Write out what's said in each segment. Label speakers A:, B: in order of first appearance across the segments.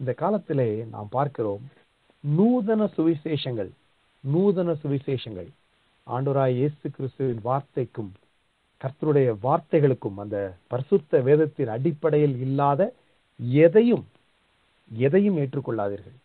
A: இந்த காலத்திலே நாம் பார்க்கிறோம் நூதன சுவிசேஷங்கள் நூதன சுவிசேஷங்கள் ஆண்டவராய் இயேசு கிறிஸ்துவின் வார்த்தைக்கும் கர்த்தருடைய வார்த்தைகளுக்கும் அந்த பரிசுத்த வேதத்தின் அடிப்படையில் இல்லாத எதையும் எதையும் ஏற்றுக்கொள்ளாதீர்கள்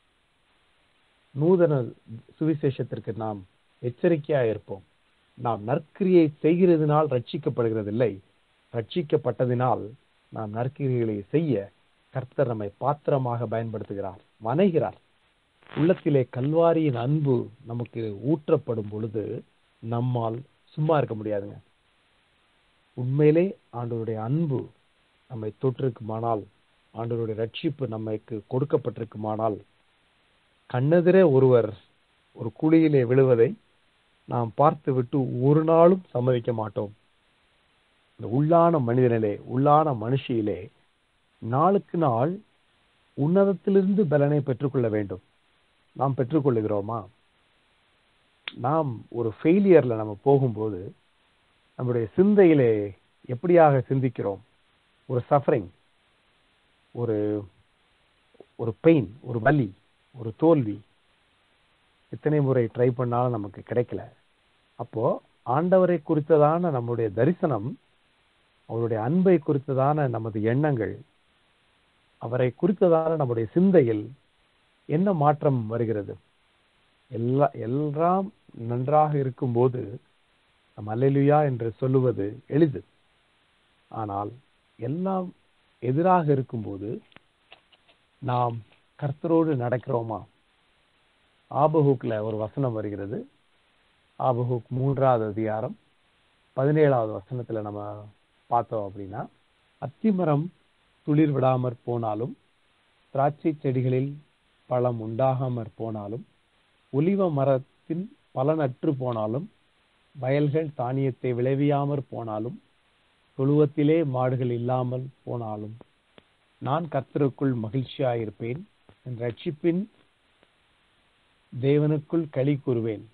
A: நூதன சுவிசேஷத்திற்கு நாம் எச்சரிக்கையா இருப்போம் நாம் நற்கிரியை செய்கிறதினால் ரட்சிக்கப்படுகிறதில்லை ரட்சிக்கப்பட்டதினால் நாம் நற்கிரிகளை செய்ய கர்த்தர் நம்மை பாத்திரமாக பயன்படுத்துகிறார் வணைகிறார் உள்ளத்திலே கல்வாரியின் அன்பு நமக்கு ஊற்றப்படும் பொழுது நம்மால் சும்மா இருக்க முடியாதுங்க உண்மையிலே ஆண்டவருடைய அன்பு நம்மை தொற்றிருக்குமானால் ஆண்டவருடைய ரட்சிப்பு நமக்கு கொடுக்கப்பட்டிருக்குமானால் கண்ணெதிரே ஒருவர் ஒரு குழியிலே விழுவதை நாம் பார்த்துவிட்டு ஒரு நாளும் சம்மதிக்க மாட்டோம் இந்த உள்ளான மனிதனிலே உள்ளான மனுஷியிலே நாளுக்கு நாள் உன்னதத்திலிருந்து பலனை பெற்றுக்கொள்ள வேண்டும் நாம் பெற்றுக்கொள்ளுகிறோமா நாம் ஒரு ஃபெயிலியர்ல நம்ம போகும்போது நம்முடைய சிந்தையிலே எப்படியாக சிந்திக்கிறோம் ஒரு சஃபரிங் ஒரு ஒரு பெயின் ஒரு வலி ஒரு தோல்வி எத்தனை முறை ட்ரை பண்ணாலும் நமக்கு கிடைக்கல அப்போ ஆண்டவரை குறித்ததான நம்முடைய தரிசனம் அவருடைய அன்பை குறித்ததான நமது எண்ணங்கள் அவரை குறித்ததான நம்முடைய சிந்தையில் என்ன மாற்றம் வருகிறது எல்லா எல்லாம் நன்றாக இருக்கும்போது நம் அல்லேலூயா என்று சொல்லுவது எளிது ஆனால் எல்லாம் எதிராக இருக்கும்போது நாம் கர்த்தரோடு நடக்கிறோமா ஆபஹூக்ல ஒரு வசனம் வருகிறது ஆபஹூக் மூன்றாவது அதிகாரம் பதினேழாவது வசனத்துல நம்ம பார்த்தோம் அப்படின்னா அத்திமரம் துளிர் விடாமற் போனாலும் திராட்சை செடிகளில் பழம் உண்டாகாமற் போனாலும் ஒலிவ மரத்தின் பலனற்று போனாலும் வயல்கள் தானியத்தை விளைவியாமற் போனாலும் தொழுவத்திலே மாடுகள் இல்லாமல் போனாலும் நான் கர்த்தருக்குள் மகிழ்ச்சியாயிருப்பேன் என் ரட்சிப்பின் தேவனுக்குள் களி கூறுவேன்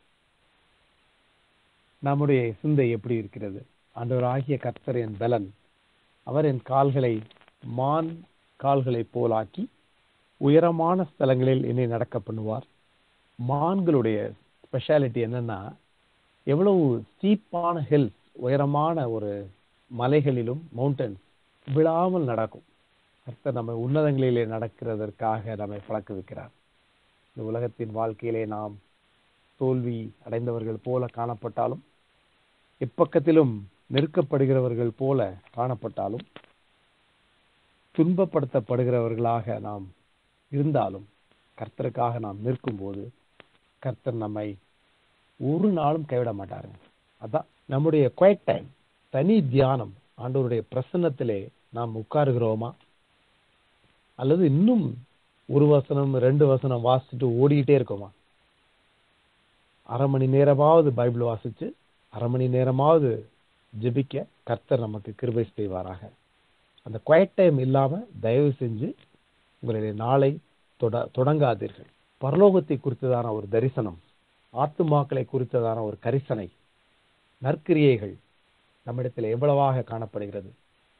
A: நம்முடைய சிந்தை எப்படி இருக்கிறது ஆண்டவராகிய கர்த்தர் என் பலன் அவர் என் கால்களை மான் கால்களை போலாக்கி உயரமான ஸ்தலங்களில் என்னை நடக்க பண்ணுவார் மான்களுடைய ஸ்பெஷாலிட்டி என்னன்னா எவ்வளவு ஸ்டீப்பான ஹில்ஸ் உயரமான ஒரு மலைகளிலும் மவுண்டன்ஸ் விழாமல் நடக்கும் கர்த்தர் நம்ம உன்னதங்களிலே நடக்கிறதற்காக நம்மை பழக்க வைக்கிறார் இந்த உலகத்தின் வாழ்க்கையிலே நாம் தோல்வி அடைந்தவர்கள் போல காணப்பட்டாலும் எப்பக்கத்திலும் நெருக்கப்படுகிறவர்கள் போல காணப்பட்டாலும் துன்பப்படுத்தப்படுகிறவர்களாக நாம் இருந்தாலும் கர்த்தருக்காக நாம் நிற்கும்போது கர்த்தர் நம்மை ஒரு நாளும் கைவிட மாட்டாருங்க அதான் நம்முடைய குவைட் டைம் தனி தியானம் ஆண்டவருடைய பிரசன்னத்திலே நாம் உட்காருகிறோமா அல்லது இன்னும் ஒரு வசனம் ரெண்டு வசனம் வாசிச்சுட்டு ஓடிக்கிட்டே இருக்கோமா அரை மணி நேரமாவது பைபிள் வாசிச்சு அரை மணி நேரமாவது ஜெபிக்க கர்த்தர் நமக்கு கிருபை செய்வாராக அந்த குவைட் டைம் இல்லாம தயவு செஞ்சு உங்களுடைய நாளை தொட தொடங்காதீர்கள் பரலோகத்தை குறித்ததான ஒரு தரிசனம் ஆத்துமாக்களை குறித்ததான ஒரு கரிசனை நற்கிரியைகள் நம்மிடத்தில் எவ்வளவாக காணப்படுகிறது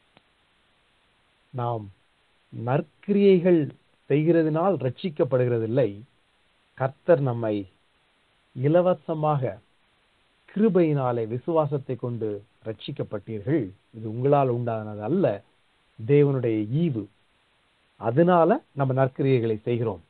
A: நாம் நற்கிரியைகள் செய்கிறதினால் ரட்சிக்கப்படுகிறதில்லை கர்த்தர் நம்மை இலவசமாக கிருபையினாலே விசுவாசத்தை கொண்டு ரட்சிக்கப்பட்டீர்கள் இது உங்களால் உண்டானது அல்ல தேவனுடைய ஈவு அதனால நம்ம நற்கிரியைகளை செய்கிறோம்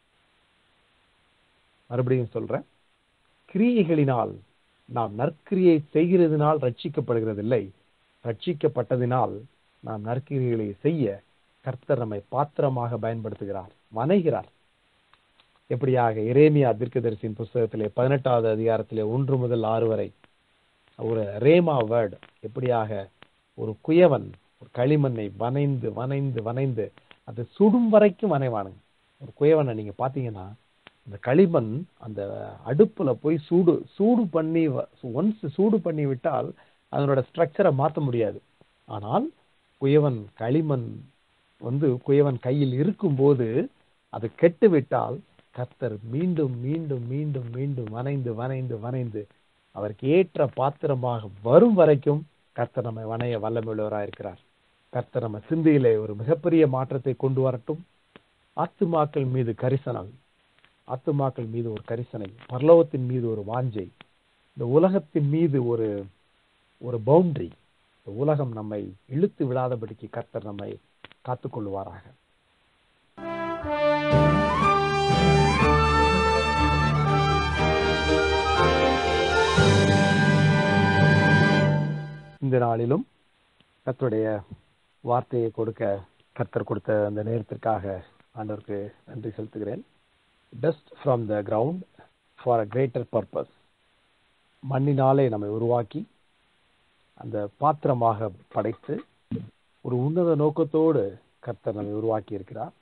A: மறுபடியும் சொல்றேன் கிரியைகளினால் நாம் நற்கிரியை செய்கிறதினால் ரட்சிக்கப்படுகிறதில்லை ரட்சிக்கப்பட்டதினால் நாம் நற்கிரியைகளை செய்ய கர்த்தர் நம்மை பாத்திரமாக பயன்படுத்துகிறார் வணைகிறார் எப்படியாக இரேமியா தீர்க்கதரிசியின் புஸ்தகத்திலே பதினெட்டாவது அதிகாரத்திலே ஒன்று முதல் ஆறு வரை ஒரு ரேமா வேர்டு எப்படியாக ஒரு குயவன் ஒரு களிமண்ணை வனைந்து வனைந்து வனைந்து அது சுடும் வரைக்கும் வனைவானுங்க ஒரு குயவனை நீங்க பாத்தீங்கன்னா அந்த களிமண் அந்த அடுப்புல போய் சூடு சூடு பண்ணி ஒன்ஸ் சூடு பண்ணி விட்டால் அதனோட ஸ்ட்ரக்சரை மாற்ற முடியாது ஆனால் குயவன் களிமண் வந்து குயவன் கையில் இருக்கும்போது அது கெட்டு விட்டால் கர்த்தர் மீண்டும் மீண்டும் மீண்டும் மீண்டும் வனைந்து வனைந்து வனைந்து அவருக்கு ஏற்ற பாத்திரமாக வரும் வரைக்கும் கர்த்தர் நம்மை வணைய வல்லமையுள்ளவராக இருக்கிறார் கர்த்தர் நம்ம சிந்தையிலே ஒரு மிகப்பெரிய மாற்றத்தை கொண்டு வரட்டும் ஆத்துமாக்கள் மீது கரிசனம் ஆத்துமாக்கள் மீது ஒரு கரிசனை பரலோகத்தின் மீது ஒரு வாஞ்சை இந்த உலகத்தின் மீது ஒரு ஒரு பவுண்டரி இந்த உலகம் நம்மை இழுத்து விடாதபடிக்கு கர்த்தர் நம்மை காத்துக்கொள்வாராக இந்த நாளிலும் கர்த்தருடைய வார்த்தையை கொடுக்க கர்த்தர் கொடுத்த அந்த நேரத்திற்காக ஆண்டவருக்கு நன்றி செலுத்துகிறேன் dust from the ground for a greater purpose மண்ணினாலே நம்மை உருவாக்கி அந்த பாத்திரமாக படைத்து ஒரு உன்னத நோக்கத்தோடு கர்த்தர் நம்மை உருவாக்கி இருக்கிறார்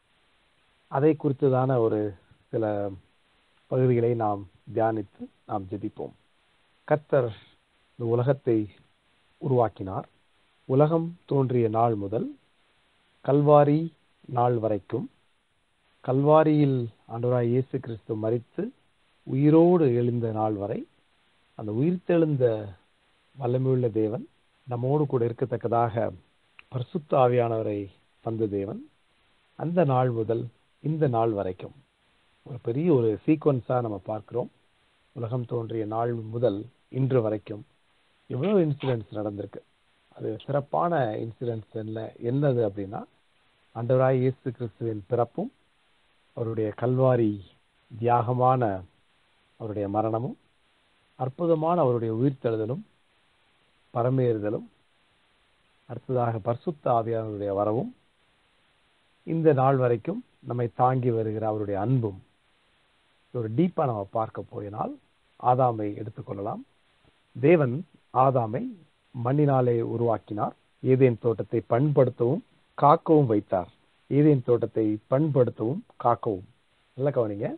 A: அதை குறித்துதான ஒரு சில பகுதிகளை நாம் தியானித்து நாம் ஜெபிப்போம் கர்த்தர் இந்த உலகத்தை உருவாக்கினார் உலகம் தோன்றிய நாள் முதல் கல்வாரி நாள் வரைக்கும் கல்வாரியில் ஆண்டவராய் இயேசு கிறிஸ்து மரித்து உயிரோடு எழுந்த நாள் வரை அந்த உயிர்த்தெழுந்த வல்லமையுள்ள தேவன் நம்மோடு கூட இருக்கத்தக்கதாக பரிசுத்த ஆவியானவரை தந்த தேவன் அந்த நாள் முதல் இந்த நாள் வரைக்கும் ஒரு பெரிய ஒரு சீக்வன்ஸா நம்ம பார்க்கிறோம் உலகம் தோன்றிய நாள் முதல் இன்று வரைக்கும் எவ்வளவு இன்சிடென்ட்ஸ் நடந்திருக்கு அது சிறப்பான இன்சிடென்ட்ஸ் என்ன என்னது அப்படின்னா ஆண்டவராய் இயேசு கிறிஸ்துவின் பிறப்பும் அவருடைய கல்வாரி தியாகமான அவருடைய மரணமும் அற்புதமான அவருடைய உயிர்த்தெழுதலும் பரமேறுதலும் அடுத்ததாக பரிசுத்த ஆவியானவருடைய வரவும் இந்த நாள் வரைக்கும் நம்மை தாங்கி வருகிற அவருடைய அன்பும் ஒரு டீப்பா நம்ம பார்க்க போயினால் ஆதாமை எடுத்துக்கொள்ளலாம் தேவன் ஆதாமை மண்ணினாலே உருவாக்கினார் ஏதேன் தோட்டத்தை பண்படுத்தவும் காக்கவும் வைத்தார் ஏதேன் தோட்டத்தை பண்படுத்தவும் காக்கவும் நல்ல கவனிங்க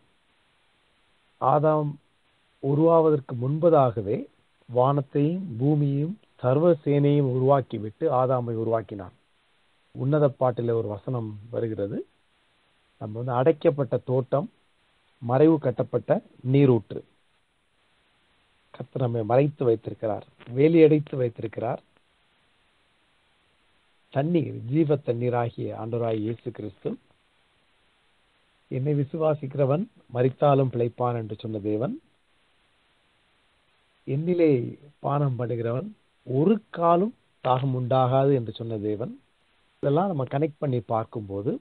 A: ஆதாம் உருவாவதற்கு முன்பதாகவே வானத்தையும் பூமியையும் சர்வ சேனையும் உருவாக்கிவிட்டு ஆதாமை உருவாக்கினார் உன்னத பாட்டில் ஒரு வசனம் வருகிறது நம்ம வந்து அடைக்கப்பட்ட தோட்டம் மறைவு கட்டப்பட்ட நீரூற்று கர்த்தர் நம்மை மறைத்து வைத்திருக்கிறார் வேலியடைத்து வைத்திருக்கிறார் தண்ணீர் ஜீவ தண்ணீராகிய ஆண்டவராய் இயேசு கிறிஸ்து என்னை விசுவாசிக்கிறவன் மறித்தாலும் பிழைப்பான் என்று சொன்ன தேவன் என்னிலே பானம் பண்ணுகிறவன் ஒரு காலும் தாகம் உண்டாகாது என்று சொன்ன தேவன் இதெல்லாம் நம்ம கனெக்ட் பண்ணி பார்க்கும்போது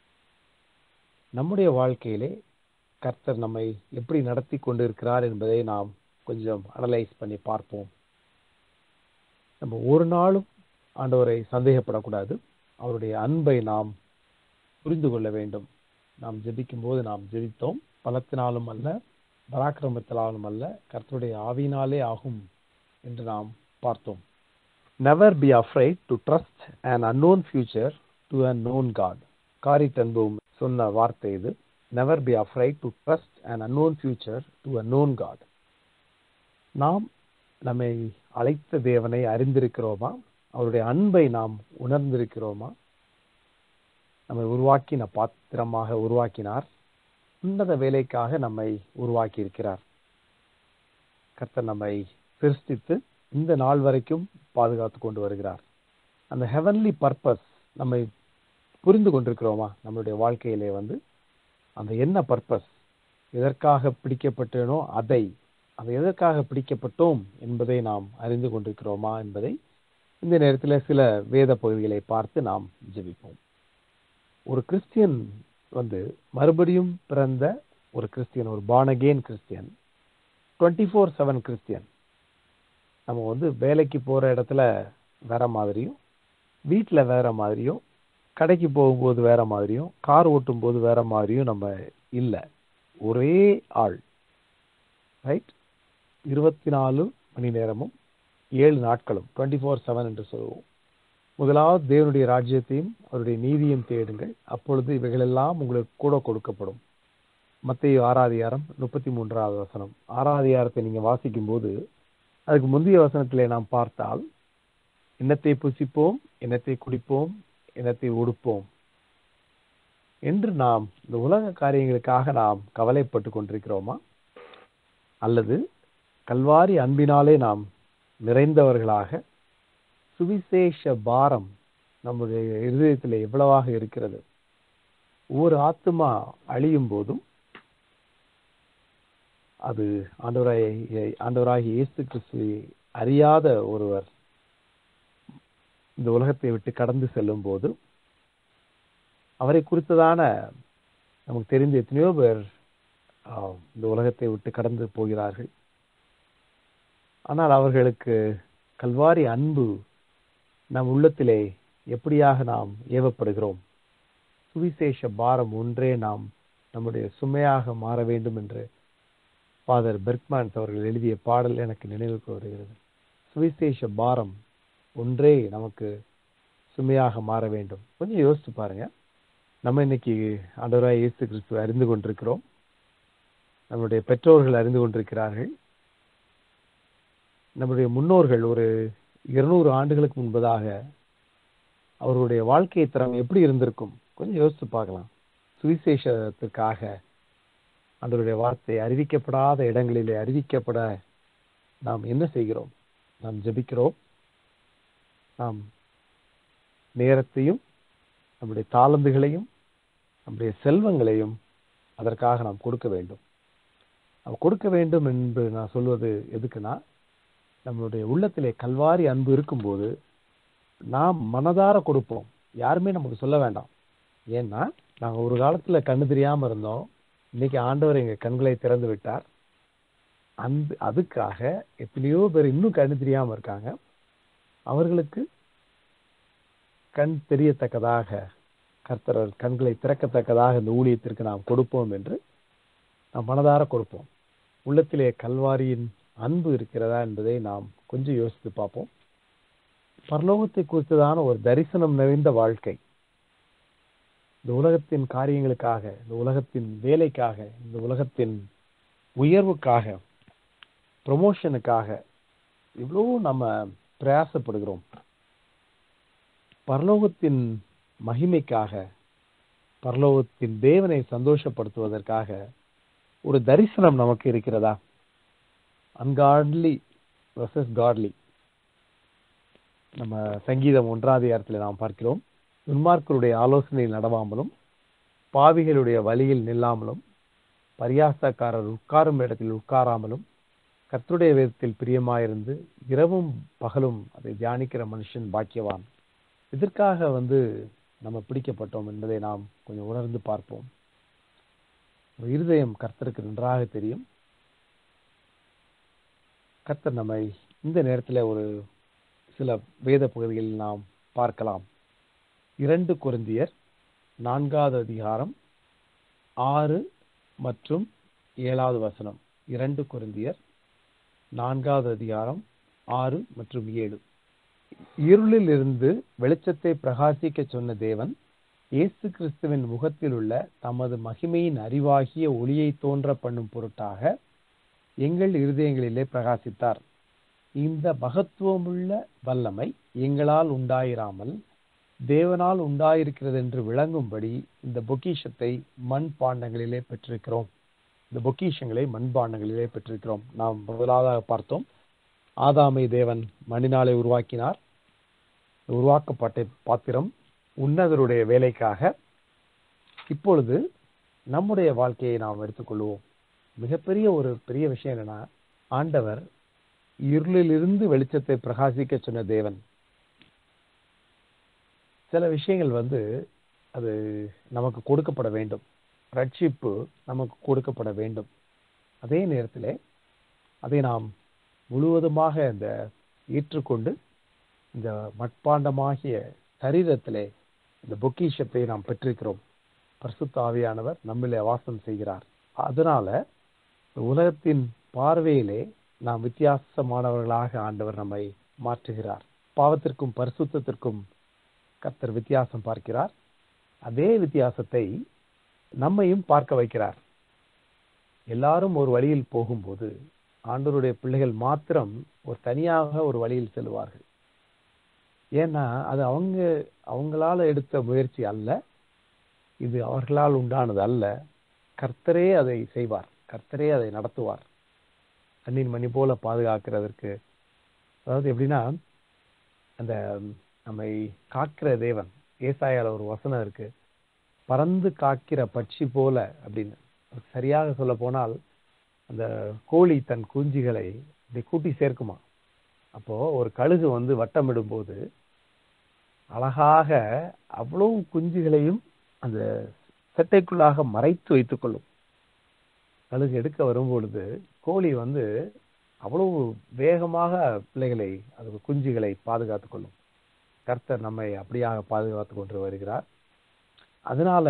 A: நம்முடைய வாழ்க்கையிலே கர்த்தர் நம்மை எப்படி நடத்தி கொண்டிருக்கிறார் என்பதை நாம் கொஞ்சம் அனலைஸ் பண்ணி பார்ப்போம் நம்ம ஒரு நாளும் ஆண்டவரை சந்தேகப்படக்கூடாது அவருடைய அன்பை நாம் புரிந்து கொள்ள வேண்டும் நாம் ஜெபிக்கும் போது நாம் ஜெபித்தோம் பலத்தினாலும் அல்ல பராக்கிரமத்தினாலும் அல்ல கர்த்தருடைய ஆவியினாலே ஆகும் என்று நாம் பார்த்தோம் never be afraid to trust and unknown future to a known God Corrie ten Boom சொன்ன வார்த்தை இது never be afraid to trust and unknown future to a known God நாம் நம்மை அழைத்த தேவனை அறிந்திருக்கிறோமா அவருடைய அன்பை நாம் உணர்ந்திருக்கிறோமா நம்மை உருவாக்கின பாத்திரமாக உருவாக்கினார் உன்னத வேலைக்காக நம்மை உருவாக்கி இருக்கிறார் கர்த்தர் நம்மை சிருஷ்டித்து இந்த நாள் வரைக்கும் பாதுகாத்து கொண்டு வருகிறார் அந்த ஹெவன்லி பர்பஸ் நம்மை புரிந்து கொண்டிருக்கிறோமா நம்மளுடைய வாழ்க்கையிலே வந்து அந்த என்ன பர்பஸ் எதற்காக பிடிக்கப்பட்டேனோ அதை அதை எதற்காக பிடிக்கப்பட்டோம் என்பதை நாம் அறிந்து கொண்டிருக்கிறோமா என்பதை இந்த நேரத்தில் சில வேத பகுதிகளை பார்த்து நாம் ஜெபிப்போம் ஒரு கிறிஸ்டியன் வந்து மறுபடியும் பிறந்த ஒரு கிறிஸ்டியன் ஒரு born again Christian twenty four seven Christian நம்ம வந்து வேலைக்கு போகிற இடத்துல வேற மாதிரியும் வீட்டில் வேற மாதிரியும் கடைக்கு போகும்போது வேற மாதிரியும் கார் ஓட்டும் போது வேற மாதிரியும் நம்ம இல்லை ஒரே ஆள் ரைட் இருபத்தி நாலு மணி நேரமும் ஏழு நாட்களும் டுவெண்ட்டி ஃபோர் செவன் என்று சொல்லுவோம் முதலாவது தேவனுடைய ராஜ்யத்தையும் அவருடைய நீதியும் தேடுங்கள் அப்பொழுது இவைகளெல்லாம் உங்களுக்கு கூட கொடுக்கப்படும் மத்திய ஆறாதிகாரம் முப்பத்தி மூன்றாவது வசனம் ஆறாதிகாரத்தை நீங்க வாசிக்கும் போது அதுக்கு முந்தைய வசனத்திலே நாம் பார்த்தால் எண்ணத்தை புசிப்போம் எண்ணத்தை குடிப்போம் எண்ணத்தை உடுப்போம் என்று நாம் இந்த உலக காரியங்களுக்காக நாம் கவலைப்பட்டு கொண்டிருக்கிறோமா அல்லது கல்வாரி அன்பினாலே நாம் நிறைந்தவர்களாக சுவிசேஷ பாரம் நம்முடைய இருதயத்தில் எவ்வளவாக இருக்கிறது ஒவ்வொரு ஆத்மா அழியும் போதும் அது ஆண்டவராகிய ஆண்டவராகிய இயேசு கிறிஸ்துவை அறியாத ஒருவர் இந்த உலகத்தை விட்டு கடந்து செல்லும் போது அவரை குறித்ததான நமக்கு தெரிந்த எத்தனையோ பேர் ஆஹ், இந்த உலகத்தை விட்டு கடந்து போகிறார்கள் ஆனால் அவர்களுக்கு கல்வாரி அன்பு நம் உள்ளத்திலே எப்படியாக நாம் ஏவப்படுகிறோம் சுவிசேஷ பாரம் ஒன்றே நாம் நம்முடைய சுமையாக மாற வேண்டும் என்று ஃபாதர் பெர்க்மான்ஸ் அவர்கள் எழுதிய பாடல் எனக்கு நினைவுக்கு வருகிறது சுவிசேஷ பாரம் ஒன்றே நமக்கு சுமையாக மாற வேண்டும் கொஞ்சம் யோசிச்சு பாருங்க நம்ம இன்னைக்கு ஆண்டவராய் இயேசு கிறிஸ்துவை அறிந்து கொண்டிருக்கிறோம் நம்முடைய பெற்றோர்கள் அறிந்து கொண்டிருக்கிறார்கள் நம்முடைய முன்னோர்கள் ஒரு இருநூறு ஆண்டுகளுக்கு முன்பதாக அவர்களுடைய வாழ்க்கை தரம் எப்படி இருந்திருக்கும் கொஞ்சம் யோசிச்சு பார்க்கலாம் சுவிசேஷத்திற்காக ஆண்டவருடைய வார்த்தை அறிவிக்கப்படாத இடங்களிலே அறிவிக்கப்பட நாம் என்ன செய்கிறோம் நாம் ஜெபிக்கிறோம் நாம் நேரத்தையும் நம்முடைய தாளந்துகளையும் நம்முடைய செல்வங்களையும் அதற்காக நாம் கொடுக்க வேண்டும் நாம் கொடுக்க வேண்டும் என்று நான் சொல்வது எதுக்குன்னா நம்மளுடைய உள்ளத்திலே கல்வாரி அன்பு இருக்கும்போது நாம் மனதார கொடுப்போம் யாருமே நமக்கு சொல்ல வேண்டாம் ஏன்னா நாங்க ஒரு காலத்துல கண்ணு தெரியாம இருந்தோம் இன்னைக்கு ஆண்டவர் எங்க கண்களை திறந்து விட்டார் அந்த அதுக்காக எத்தனையோ பேர் இன்னும் கண்ணு தெரியாம இருக்காங்க அவர்களுக்கு கண் தெரியத்தக்கதாக கர்த்தர் கண்களை திறக்கத்தக்கதாக இந்த ஊழியத்திற்கு நாம் கொடுப்போம் என்று நாம் மனதார கொடுப்போம் உள்ளத்திலே கல்வாரியின் அன்பு இருக்கிறதா என்பதை நாம் கொஞ்சம் யோசித்து பார்ப்போம் பரலோகத்தை குறித்ததான ஒரு தரிசனம் நிறைந்த வாழ்க்கை இந்த உலகத்தின் காரியங்களுக்காக இந்த உலகத்தின் வேலைக்காக இந்த உலகத்தின் உயர்வுக்காக ப்ரொமோஷனுக்காக இவ்வளவு நம்ம பிரயாசப்படுகிறோம் பரலோகத்தின் மகிமைக்காக பரலோகத்தின் தேவனை சந்தோஷப்படுத்துவதற்காக ஒரு தரிசனம் நமக்கு இருக்கிறதா அன்காட்லி வர்சஸ் காட்லி நம்ம சங்கீதம் ஒன்றாம் அதிகாரத்தில் நாம் பார்க்கிறோம் துன்மார்க்கருடைய ஆலோசனையில் நடவாமலும் பாவிகளுடைய வழியில் நில்லாமலும் பரியாசக்காரர் உட்காரும் இடத்தில் உட்காராமலும் கர்த்தருடைய வேதத்தில் பிரியமாயிருந்து இரவும் பகலும் அதை தியானிக்கிற மனுஷன் பாக்கியவான் இதற்காக வந்து நம்ம பிடிக்கப்பட்டோம் என்பதை நாம் கொஞ்சம் உணர்ந்து பார்ப்போம் இருதயம் கர்த்தருக்கு நன்றாக தெரியும் கர்த்தர் நம்மை இந்த நேரத்தில் ஒரு சில வேத பகுதிகளில் நாம் பார்க்கலாம் இரண்டு கொரிந்தியர் நான்காவது அதிகாரம் ஆறு மற்றும் ஏழாவது வசனம் இரண்டு கொரிந்தியர் நான்காவது அதிகாரம் ஆறு மற்றும் ஏழு இருளில் இருந்து வெளிச்சத்தை பிரகாசிக்க சொன்ன தேவன் இயேசு கிறிஸ்துவின் முகத்தில் உள்ள தமது மகிமையின் அறிவாகிய ஒளியை தோன்ற பண்ணும் பொருட்டாக எங்கள் இருதயங்களிலே பிரகாசித்தார் இந்த மகத்துவமுள்ள வல்லமை எங்களால் உண்டாயிராமல் தேவனால் உண்டாயிருக்கிறது என்று விளங்கும்படி இந்த பொக்கிஷத்தை மண் பாண்டங்களிலே பெற்றிருக்கிறோம் இந்த பொக்கிஷங்களை மண்பாண்டங்களிலே பெற்றிருக்கிறோம் நாம் முதலாவதாக பார்த்தோம் ஆதாமை தேவன் மண்ணினாலே உருவாக்கினார் உருவாக்கப்பட்ட பாத்திரம் உன்னதருடைய வேலைக்காக இப்பொழுது நம்முடைய வாழ்க்கையை நாம் எடுத்துக்கொள்வோம் மிகப்பெரிய ஒரு பெரிய விஷயம் என்னன்னா ஆண்டவர் இருளிலிருந்து வெளிச்சத்தை பிரகாசிக்க சொன்ன தேவன் சில விஷயங்கள் வந்து அது நமக்கு கொடுக்கப்பட வேண்டும் ரட்சிப்பு நமக்கு கொடுக்கப்பட வேண்டும் அதே நேரத்தில் அதை நாம் முழுவதுமாக இந்த ஏற்றுக்கொண்டு இந்த மட்பாண்டமாகிய சரீரத்திலே இந்த பொக்கிஷத்தை நாம் பெற்றிருக்கிறோம் பரிசுத்த ஆவியானவர் நம்மிலே வாசம் செய்கிறார் அதனால உலகத்தின் பார்வையிலே நாம் வித்தியாசமானவர்களாக ஆண்டவர் நம்மை மாற்றுகிறார் பாவத்திற்கும் பரிசுத்தத்திற்கும் கர்த்தர் வித்தியாசம் பார்க்கிறார் அதே வித்தியாசத்தை நம்மையும் பார்க்க வைக்கிறார் எல்லாரும் ஒரு வழியில் போகும்போது ஆண்டவருடைய பிள்ளைகள் மாத்திரம் ஒரு தனியாக ஒரு வழியில் செல்வார்கள் ஏன்னா அது அவங்க அவங்களால எடுத்த முயற்சி அல்ல இது அவர்களால் உண்டானது அல்ல கர்த்தரே அதை செய்வார் கர்த்தரே அதை நடத்துவார் கண்ணின் மணி போல பாதுகாக்கிறதற்கு அதாவது எப்படின்னா அந்த நம்மை காக்கிற தேவன் ஏசாயால ஒரு வசனம் இருக்கு பறந்து காக்கிற பட்சி போல அப்படின்னு சரியாக சொல்ல போனால் அந்த கோழி தன் குஞ்சுகளை இப்படி கூட்டி சேர்க்குமா அப்போ ஒரு கழுகு வந்து வட்டமிடும் போது அழகாக அவ்வளவு குஞ்சுகளையும் அந்த செட்டைக்குள்ளாக மறைத்து வைத்துக் கொள்ளும் கழுகு எடுக்க வரும் பொழுது கோழி வந்து அவ்வளவு வேகமாக பிள்ளைகளை அது குஞ்சுகளை பாதுகாத்துக் கொள்ளும் கர்த்தர் நம்மை அப்படியாக பாதுகாத்து கொண்டு வருகிறார் அதனால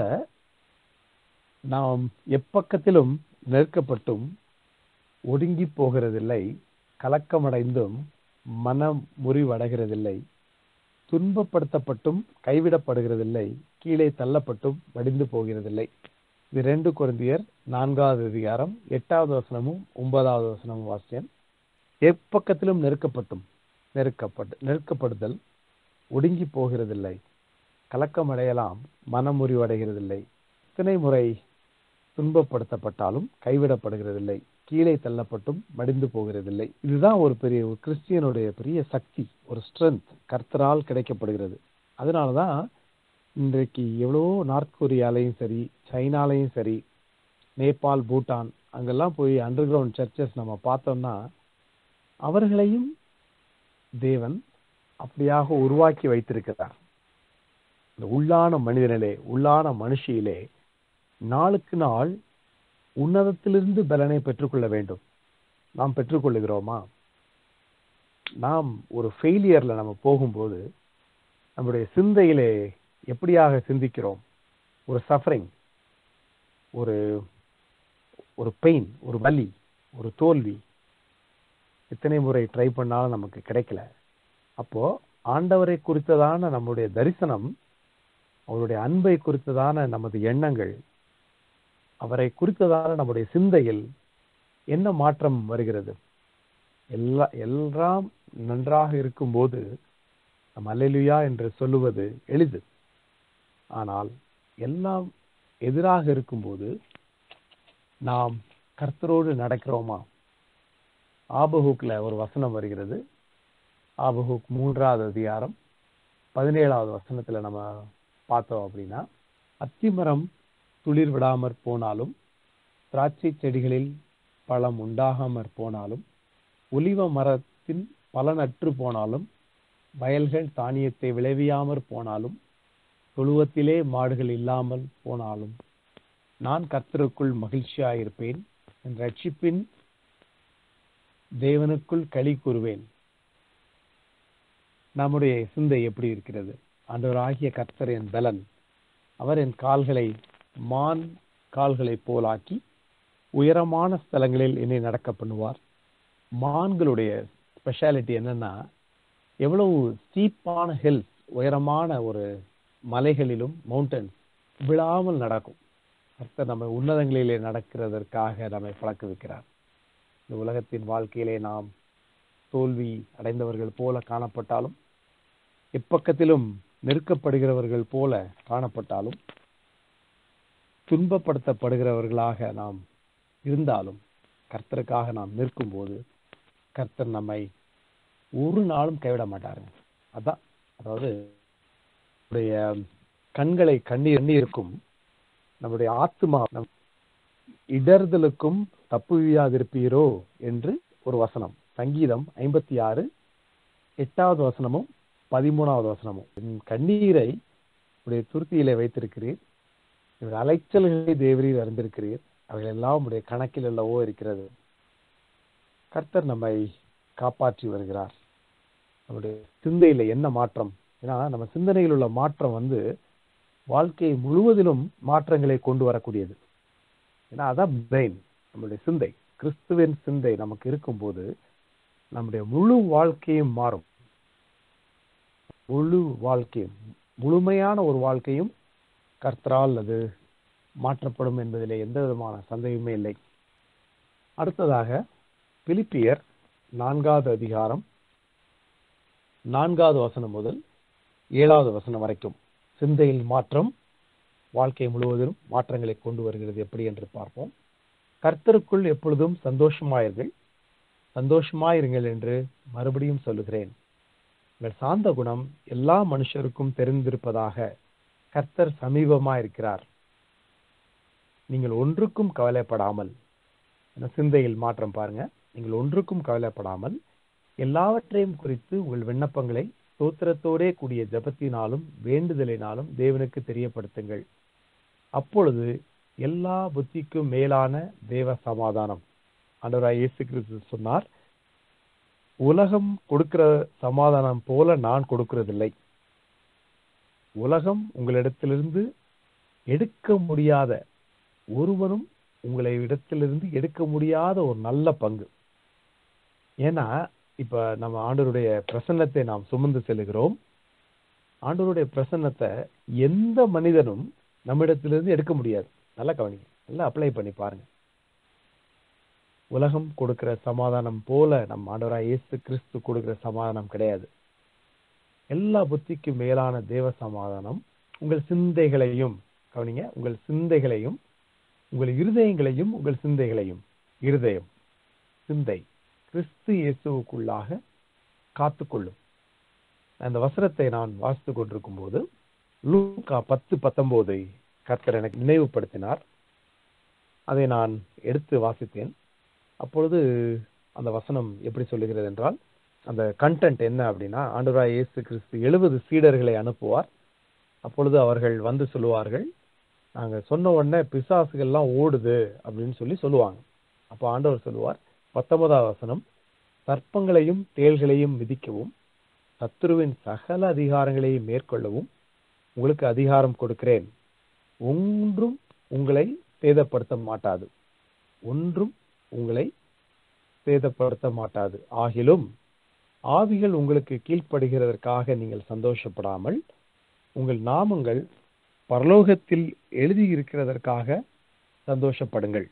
A: நாம் எப்பக்கத்திலும் நெருக்கப்பட்டும் ஒடுங்கி போகிறதில்லை கலக்கமடைந்தும் மனம் முறிவடைகிறதில்லை துன்பப்படுத்தப்பட்டும் கைவிடப்படுகிறதில்லை கீழே தள்ளப்பட்டும் வடிந்து போகிறதில்லை இது ரெண்டு குருந்தியர் நான்காவது அதிகாரம் எட்டாவது வசனமும் ஒன்பதாவது வசனமும் வாசியன் எப்பக்கத்திலும் நெருக்கப்பட்டும் நெருக்கப்பட்டு நெருக்கப்படுதல் ஒடுங்கி போகிறதில்லை கலக்கமடையலாம் மனமுறிவடைகிறதில்லை இத்தனை முறை துன்பப்படுத்தப்பட்டாலும் கைவிடப்படுகிறதில்லை கீழே தள்ளப்பட்டும் மடிந்து போகிறதில்லை இதுதான் ஒரு பெரிய ஒரு கிறிஸ்டியனுடைய பெரிய சக்தி ஒரு ஸ்ட்ரென்த் கர்த்தரால் கிடைக்கப்படுகிறது அதனாலதான் இன்றைக்கு எவ்வளவோ நார்த் கொரியாலையும் சரி சைனாலையும் சரி நேபாள் பூட்டான் அங்கெல்லாம் போய் அண்டர் கிரவுண்ட் சர்ச்சஸ் நம்ம பார்த்தோம்னா அவர்களையும் தேவன் அப்படியாக உருவாக்கி வைத்திருக்கிறார் இந்த உள்ளான மனிதனிலே உள்ளான மனுஷியிலே நாளுக்கு நாள் உன்னதத்திலிருந்து பலனை பெற்றுக்கொள்ள வேண்டும் நாம் பெற்றுக்கொள்ளுகிறோமா நாம் ஒரு ஃபெயிலியர்ல நம்ம போகும்போது நம்முடைய சிந்தையிலே எப்படியாக சிந்திக்கிறோம் ஒரு சஃபரிங் ஒரு ஒரு பெயின் ஒரு வலி ஒரு தோல்வி எத்தனை முறை ட்ரை பண்ணாலும் நமக்கு கிடைக்கல அப்போ ஆண்டவரை குறித்ததான நம்முடைய தரிசனம் அவருடைய அன்பை குறித்ததான நமது எண்ணங்கள் அவரை குறித்ததான நம்முடைய சிந்தையில் என்ன மாற்றம் வருகிறது எல்லா எல்லாம் நன்றாக இருக்கும்போது நம் அல்லேலுயா என்று சொல்லுவது எளிது ஆனால் எல்லாம் எதிராக இருக்கும்போது நாம் கர்த்தரோடு நடக்கிறோமா ஆபஹூக்ல ஒரு வசனம் வருகிறது ஆபஹூக் மூன்றாவது அதிகாரம் பதினேழாவது வசனத்துல நம்ம பார்த்தோம் அப்படின்னா அத்திமரம் துளிர் விடாமற் போனாலும் திராட்சை செடிகளில் பழம் உண்டாகாமற் போனாலும் ஒலிவ மரத்தின் பலனற்று போனாலும் வயல்கள் தானியத்தை விளைவியாமற் போனாலும் தொழுவத்திலே மாடுகள் இல்லாமல் போனாலும் நான் கர்த்தருக்குள் மகிழ்ச்சியாயிருப்பேன் என் ரட்சிப்பின் தேவனுக்குள் களி கூறுவேன் நம்முடைய சிந்தை எப்படி இருக்கிறது ஆண்டவராகிய கர்த்தர் என் பலன் அவர் என் கால்களை மான் கால்களை போலாக்கி உயரமான ஸ்தலங்களில் என்னை நடக்க பண்ணுவார் மான்களுடைய ஸ்பெஷாலிட்டி என்னன்னா எவ்வளவு ஸ்டீப்பான ஹில்ஸ் உயரமான ஒரு மலைகளிலும் மவுண்டன்ஸ் விழாமல் நடக்கும் கர்த்தர் நம்ம உன்னதங்களிலே நடக்கிறதற்காக நம்மை பழக்க வைக்கிறார் இந்த உலகத்தின் வாழ்க்கையிலே நாம் தோல்வி அடைந்தவர்கள் போல காணப்பட்டாலும் எப்பக்கத்திலும் நெருக்கப்படுகிறவர்கள் போல காணப்பட்டாலும் துன்பப்படுத்தப்படுகிறவர்களாக நாம் இருந்தாலும் கர்த்தருக்காக நாம் நிற்கும்போது கர்த்தர் நம்மை ஒரு நாளும் கைவிட மாட்டாருங்க அதான் அதாவது நம்முடைய கண்களை கண்ணீர் எண்ணி இருக்கும் நம்முடைய ஆத்மா நம் இடர்தலுக்கும் தப்புவியாதிருப்பீரோ என்று ஒரு வசனம் சங்கீதம் ஐம்பத்தி ஆறு எட்டாவது வசனமும் பதிமூணாவது வசனமும் என் கண்ணீரை உடைய துருத்தியிலே வைத்திருக்கிறீர் இவர் அலைச்சல்களை தேவரீர் அறிந்திருக்கிறீர் அவைகள் எல்லாம் உடைய கணக்கில் அல்லவோ இருக்கிறது கர்த்தர் நம்மை காப்பாற்றி வருகிறார் நம்முடைய சிந்தையில என்ன மாற்றம் ஏன்னா நம்ம சிந்தனையில் உள்ள மாற்றம் வந்து வாழ்க்கை முழுவதிலும் மாற்றங்களை கொண்டு வரக்கூடியது ஏன்னா அதான் பிரெயின் நம்முடைய சிந்தை கிறிஸ்துவின் சிந்தை நமக்கு இருக்கும்போது நம்முடைய முழு வாழ்க்கையும் மாறும் முழு வாழ்க்கையும் முழுமையான ஒரு வாழ்க்கையும் கர்த்தரால் அது மாற்றப்படும் என்பதிலே எந்த விதமான சந்தேகமே இல்லை அடுத்ததாக பிலிப்பியர் நான்காவது அதிகாரம் நான்காவது வசனம் முதல் ஏழாவது வசனம் வரைக்கும் சிந்தையில் மாற்றம் வாழ்க்கை முழுவதிலும் மாற்றங்களை கொண்டு வருகிறது எப்படி என்று பார்ப்போம் கர்த்தருக்குள் எப்பொழுதும் சந்தோஷமாயிருங்கள் சந்தோஷமாயிருங்கள் என்று மறுபடியும் சொல்லுகிறேன் உங்கள் சாந்த குணம் எல்லா மனுஷருக்கும் தெரிந்திருப்பதாக கர்த்தர் சமீபமா இருக்கிறார் நீங்கள் ஒன்றுக்கும் கவலைப்படாமல் என்ன சிந்தையில் மாற்றம் பாருங்க நீங்கள் ஒன்றுக்கும் கவலைப்படாமல் எல்லாவற்றையும் குறித்து உங்கள் விண்ணப்பங்களை ஸ்தோத்திரத்தோடே கூடிய ஜெபத்தினாலும் வேண்டுதலினாலும் தேவனுக்கு தெரியப்படுத்துங்கள் அப்பொழுது எல்லா புத்திக்கும் மேலான தேவ சமாதானம் ஆண்டவராய் இயேசு கிறிஸ்து சொன்னார் உலகம் கொடுக்கிற சமாதானம் போல நான் கொடுக்கிறதில்லை உலகம் உங்களிடத்திலிருந்து எடுக்க முடியாத ஒருவனும் உங்களை இடத்திலிருந்து எடுக்க முடியாத ஒரு நல்ல பங்கு ஏன்னா இப்ப நம்ம ஆண்டவருடைய பிரசன்னத்தை நாம் சுமந்து செல்கிறோம் ஆண்டவருடைய பிரசன்னத்தை எந்த மனிதனும் நம்மிடத்திலிருந்து எடுக்க முடியாது நல்லா கவனிங்க நல்லா அப்ளை பண்ணி பாருங்க உலகம் கொடுக்கிற சமாதானம் போல நம் ஆண்டவராய் இயேசு கிறிஸ்து கொடுக்கிற சமாதானம் கிடையாது எல்லா புத்திக்கும் மேலான தேவ சமாதானம் உங்கள் சிந்தைகளையும் கவனிங்க உங்கள் சிந்தைகளையும் உங்கள் இருதயங்களையும் உங்கள் சிந்தைகளையும் இருதயம் சிந்தை கிறிஸ்து இயேசுவுக்குள்ளாக காத்துக்கொள்ளும் அந்த வசனத்தை நான் வாசித்துக் கொண்டிருக்கும் போது லூக்கா பத்து பத்தொன்பதை கர்த்தர் எனக்கு நினைவுபடுத்தினார் அதை நான் எடுத்து வாசித்தேன் அப்பொழுது அந்த வசனம் எப்படி சொல்லுகிறது என்றால் அந்த கண்டென்ட் என்ன அப்படின்னா ஆண்டவராய் இயேசு கிறிஸ்து எழுபது சீடர்களை அனுப்புவார் அப்பொழுது அவர்கள் வந்து சொல்லுவார்கள் நாங்க சொன்ன உடனே பிசாசுகள்லாம் ஓடுது அப்படின்னு சொல்லி சொல்லுவாங்க அப்போ ஆண்டவர் சொல்லுவார் பத்தொன்பதாம் வசனம் சர்ப்பங்களையும் தேள்களையும் மிதிக்கவும் சத்துருவின் சகல அதிகாரங்களையும் மேற்கொள்ளவும் உங்களுக்கு அதிகாரம் கொடுக்கிறேன் ஒன்றும் உங்களை சேதப்படுத்த மாட்டாது ஒன்றும் உங்களை சேதப்படுத்த மாட்டாது ஆகிலும் ஆவிகள் உங்களுக்கு கீழ்ப்படுகிறதற்காக நீங்கள் சந்தோஷப்படாமல் உங்கள் நாமங்கள் பரலோகத்தில் எழுதி இருக்கிறதற்காக சந்தோஷப்படுங்கள்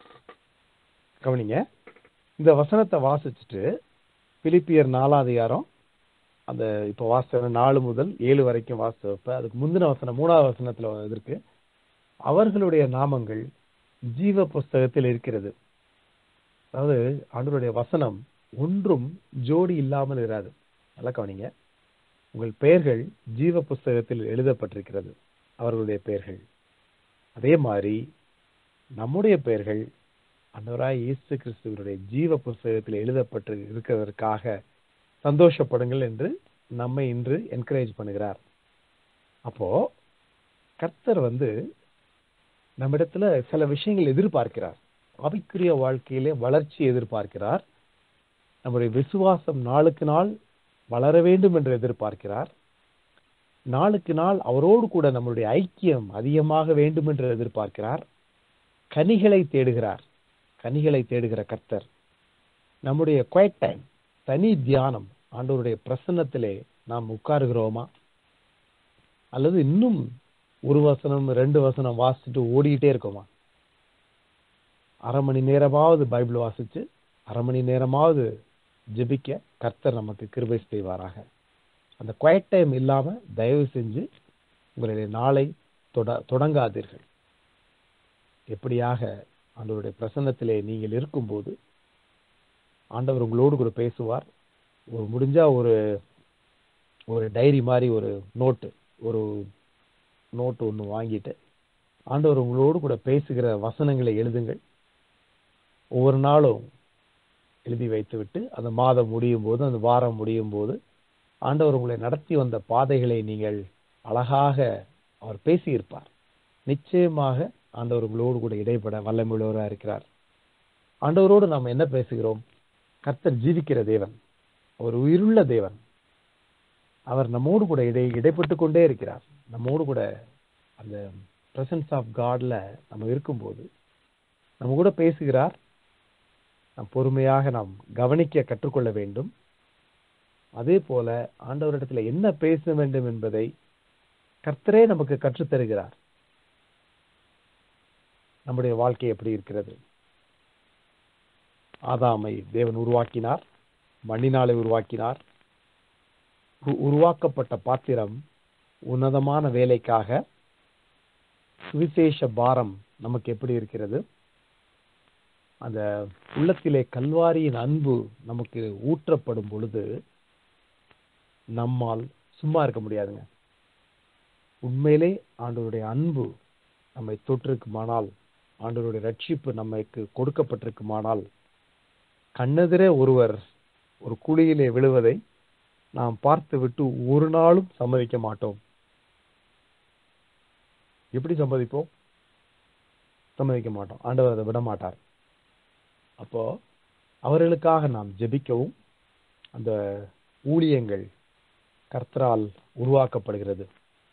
A: கவனிங்க இந்த வசனத்தை வாசிச்சுட்டு பிலிப்பியர் நாலாதிகாரம் அந்த இப்போ வாசன நாலு முதல் ஏழு வரைக்கும் வாசிப்ப அதுக்கு முந்தின வசனம் மூணாவது வசனத்துல இது இருக்கு அவர்களுடைய நாமங்கள் ஜீவ புஸ்தகத்தில் இருக்கிறது அதாவது ஆண்டவருடைய வசனம் ஒன்றும் ஜோடி இல்லாமல் இராது நல்லா கவனிங்க உங்கள் பெயர்கள் ஜீவ புஸ்தகத்தில் எழுதப்பட்டிருக்கிறது அவர்களுடைய பெயர்கள் அதே மாதிரி நம்முடைய பெயர்கள் அன்னவராய் இயேசு கிறிஸ்துவனுடைய ஜீவ புஸ்தகத்தில் எழுதப்பட்டு இருக்கிறதற்காக சந்தோஷப்படுங்கள் என்று நம்மை இன்று என்கரேஜ் பண்ணுகிறார் அப்போ கர்த்தர் வந்து நம்மிடத்துல சில விஷயங்கள் எதிர்பார்க்கிறார் ஆவிக்குரிய வாழ்க்கையிலே வளர்ச்சி எதிர்பார்க்கிறார் நம்முடைய விசுவாசம் நாளுக்கு நாள் வளர வேண்டும் என்று எதிர்பார்க்கிறார் நாளுக்கு நாள் அவரோடு கூட நம்மளுடைய ஐக்கியம் அதிகமாக வேண்டும் என்று எதிர்பார்க்கிறார் கனிகளை தேடுகிறார் கனிகளை தேடுகிற கர்த்தர் நம்முடைய குவைட் டைம் தனி தியானம் ஆண்டவருடைய பிரசன்னத்திலே நாம் உட்காருகிறோமா அல்லது இன்னும் ஒரு வசனம் ரெண்டு வசனம் வாசிச்சுட்டு ஓடிக்கிட்டே இருக்கோமா அரை மணி நேரமாவது பைபிள் வாசிச்சு அரை மணி நேரமாவது ஜெபிக்க கர்த்தர் நமக்கு கிருபை செய்வாராக அந்த குவைட் டைம் இல்லாம தயவு செஞ்சு உங்களுடைய நாளை தொட தொடங்காதீர்கள் எப்படியாக ஆண்டவருடைய பிரசன்னத்திலே நீங்கள் இருக்கும்போது ஆண்டவர் உங்களோடு கூட பேசுவார் ஒரு முடிஞ்சா ஒரு ஒரு டைரி மாதிரி ஒரு நோட்டு ஒரு நோட்டு ஒன்று வாங்கிட்டு ஆண்டவர் உங்களோடு கூட பேசுகிற வசனங்களை எழுதுங்கள் ஒவ்வொரு நாளும் எழுதி வைத்துவிட்டு அந்த மாதம் முடியும் போது அந்த வாரம் முடியும் போது ஆண்டவர் உங்களை நடத்தி வந்த பாதைகளை நீங்கள் அழகாக அவர் பேசியிருப்பார் நிச்சயமாக ஆண்டவர் உங்களோடு கூட இடைப்பட வல்லமுள்ளவராக இருக்கிறார் ஆண்டவரோடு நாம் என்ன பேசுகிறோம் கர்த்தர் ஜீவிக்கிற தேவன் அவர் உயிருள்ள தேவன் அவர் நம்மோடு கூட இடை இடைப்பட்டு கொண்டே இருக்கிறார் நம்மோடு கூட அந்த பிரசன்ஸ் ஆஃப் காட்ல நம்ம இருக்கும்போது நம்ம கூட பேசுகிறார் நாம் பொறுமையாக நாம் கவனிக்க கற்றுக்கொள்ள வேண்டும் அதே போல ஆண்டவரிடத்துல என்ன பேச வேண்டும் என்பதை கர்த்தரே நமக்கு கற்றுத் தருகிறார் நம்முடைய வாழ்க்கை எப்படி இருக்கிறது ஆதாமை தேவன் உருவாக்கினார் மண்ணினாலே உருவாக்கினார் உ- உருவாக்கப்பட்ட பாத்திரம் உன்னதமான வேலைக்காக சுவிசேஷ பாரம் நமக்கு எப்படி இருக்கிறது அந்த உள்ளத்திலே கல்வாரியின் அன்பு நமக்கு ஊற்றப்படும் பொழுது நம்மால் சும்மா இருக்க முடியாதுங்க உண்மையிலே ஆண்டவருடைய அன்பு நம்மை தொற்றிருக்குமானால் ஆண்டவருடைய ரட்சிப்பு நமக்கு கொடுக்கப்பட்டிருக்குமானால் கண்ணெதிரே ஒருவர் ஒரு குழியிலே விழுவதை நாம் பார்த்து விட்டு ஒரு நாளும் சம்மதிக்க மாட்டோம் எப்படி சம்மதிப்போம் சம்மதிக்க மாட்டோம் ஆண்டவர் அதை விட மாட்டார் அப்போ அவர்களுக்காக நாம் ஜெபிக்கவும் அந்த ஊழியங்கள் கர்த்தரால் உருவாக்கப்படுகிறது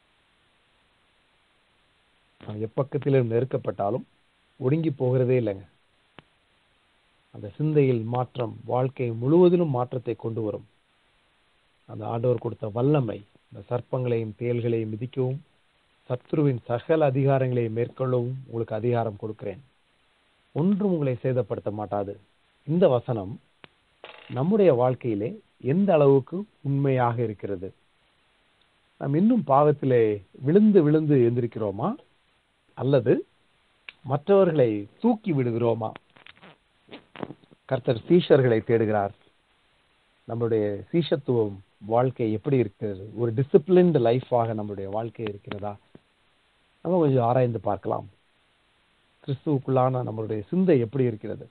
A: நாம் எப்பக்கத்திலும் நெருக்கப்பட்டாலும் ஒடுங்கி போகிறதே இல்லைங்க அந்த சிந்தையில் மாற்றம் வாழ்க்கை முழுவதிலும் மாற்றத்தை கொண்டு வரும் அந்த ஆண்டவர் கொடுத்த வல்லமை இந்த சர்ப்பங்களையும் தேல்களையும் மிதிக்கவும் சத்ருவின் சகல அதிகாரங்களை மேற்கொள்ளவும் உங்களுக்கு அதிகாரம் கொடுக்கிறேன் ஒன்றும் உங்களை சேதப்படுத்த மாட்டாது இந்த வசனம் நம்முடைய வாழ்க்கையிலே எந்த அளவுக்கு உண்மையாக இருக்கிறது நாம் இன்னும் பாவத்திலே விழுந்து விழுந்து எந்திருக்கிறோமா அல்லது மற்றவர்களை தூக்கி விடுகிறோமா கர்த்தர் சீஷர்களை தேடுகிறார் நம்மளுடைய சீஷத்துவம் வாழ்க்கை எப்படி இருக்கிறது ஒரு டிசிப்ளின்டு லைஃபாக நம்மளுடைய வாழ்க்கை இருக்கிறதா நம்ம கொஞ்சம் ஆராய்ந்து பார்க்கலாம் கிறிஸ்துவுக்குள்ளான நம்மளுடைய சிந்தை எப்படி இருக்கிறது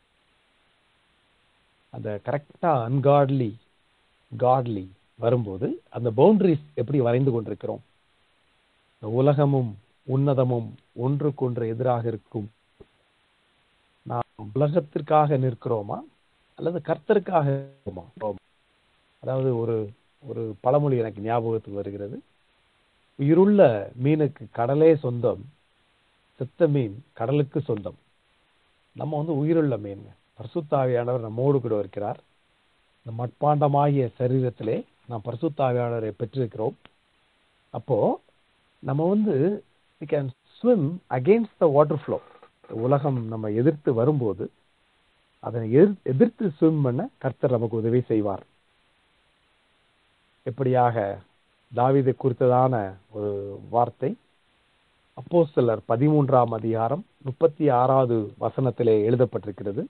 A: அந்த கரெக்டா அன்காட்லி காட்லி வரும்போது அந்த பவுண்டரிஸ் எப்படி வரைந்து கொண்டிருக்கிறோம் இந்த உலகமும் உன்னதமும் ஒன்றுக்கொன்று எதிராக இருக்கும் நாம் உலகத்திற்காக நிற்கிறோமா அல்லது கர்த்தருக்காக நிற்கிறோமா? அதாவது ஒரு ஒரு பழமொழி எனக்கு ஞாபகத்துக்கு வருகிறது உயிருள்ள மீனுக்கு கடலே சொந்தம் செத்த மீன் கடலுக்கு சொந்தம் நம்ம வந்து உயிருள்ள மீன் பரிசுத்தாவியானவர் நம்மோடு கூட இருக்கிறார் இந்த மட்பாண்டமாகிய சரீரத்திலே நாம் பரிசுத்தாவியானவரை பெற்றிருக்கிறோம் அப்போ நம்ம வந்து we can swim against the water flow உலகம் நம்ம எதிர்த்து வரும்போது அதனை எதிர்- எதிர்த்து ஸ்விம் பண்ண கர்த்தர் நமக்கு உதவி செய்வார் எப்படியாக தாவீதை குறித்ததான ஒரு வார்த்தை அப்போஸ்தலர் பதிமூன்றாம் அதிகாரம் முப்பத்தி ஆறாவது வசனத்திலே எழுதப்பட்டிருக்கிறது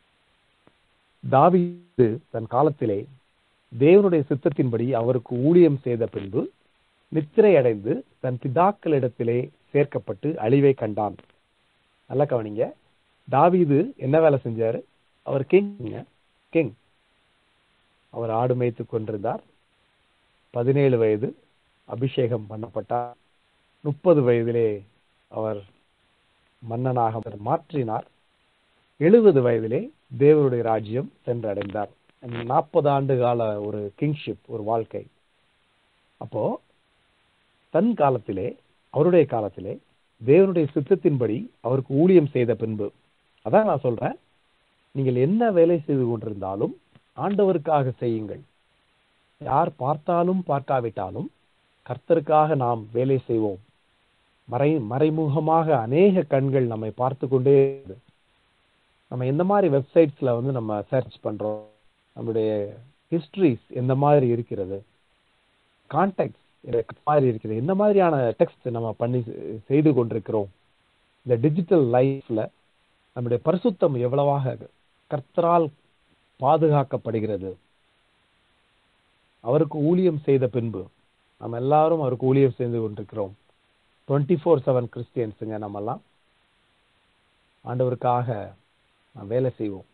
A: தாவீது தன் காலத்திலே தேவனுடைய சித்தத்தின்படி அவருக்கு ஊழியம் செய்த பின்பு நித்திரை அடைந்து தன் பிதாக்களிடத்திலே சேர்க்கப்பட்டு அழிவை கண்டான் நல்லா கவனிங்க தாவீது என்ன வேலை செஞ்சாரு அவர் கிங் கிங் அவர் ஆடு மேய்த்து கொண்டிருந்தார் பதினேழு வயது அபிஷேகம் பண்ணப்பட்டார் முப்பது வயதிலே அவர் மன்னனாக அவர் மாற்றினார் எழுபது வயதிலே தேவருடைய ராஜ்யம் சென்றடைந்தார் நாற்பது ஆண்டு கால ஒரு கிங்ஷிப் ஒரு வாழ்க்கை அப்போ தன் காலத்திலே அவருடைய காலத்திலே தேவனுடைய சித்தத்தின்படி அவருக்கு ஊழியம் செய்த பின்பு அதான் நான் சொல்றேன் நீங்கள் என்ன வேலை செய்து கொண்டிருந்தாலும் ஆண்டவருக்காக செய்யுங்கள் யார் பார்த்தாலும் பார்க்காவிட்டாலும் கர்த்தருக்காக நாம் வேலை செய்வோம் மறை மறைமுகமாக அநேக கண்கள் நம்மை பார்த்து கொண்டே இருக்குது. நம்ம எந்த மாதிரி வெப்சைட்ஸ்ல வந்து நம்ம சர்ச் பண்றோம் நம்மளுடைய ஹிஸ்டரிஸ் எந்த மாதிரி இருக்கிறது கான்டாக்ட் மாதிரி இருக்கிறது எந்த மாதிரியான டெக்ஸ்ட் நம்ம பண்ணி செ- செய்து கொண்டிருக்கிறோம் இந்த டிஜிட்டல் லைஃப்ல நம்முடைய பரிசுத்தம் எவ்வளவாக கர்த்தரால் பாதுகாக்கப்படுகிறது அவருக்கு ஊழியம் செய்த பின்பு நம்ம எல்லாரும் அவருக்கு ஊழியம் செய்து கொண்டிருக்கிறோம் டுவெண்ட்டி ஃபோர் செவன் கிறிஸ்டியன்ஸுங்க நம்மெல்லாம் ஆண்டவருக்காக நாம் வேலை செய்வோம்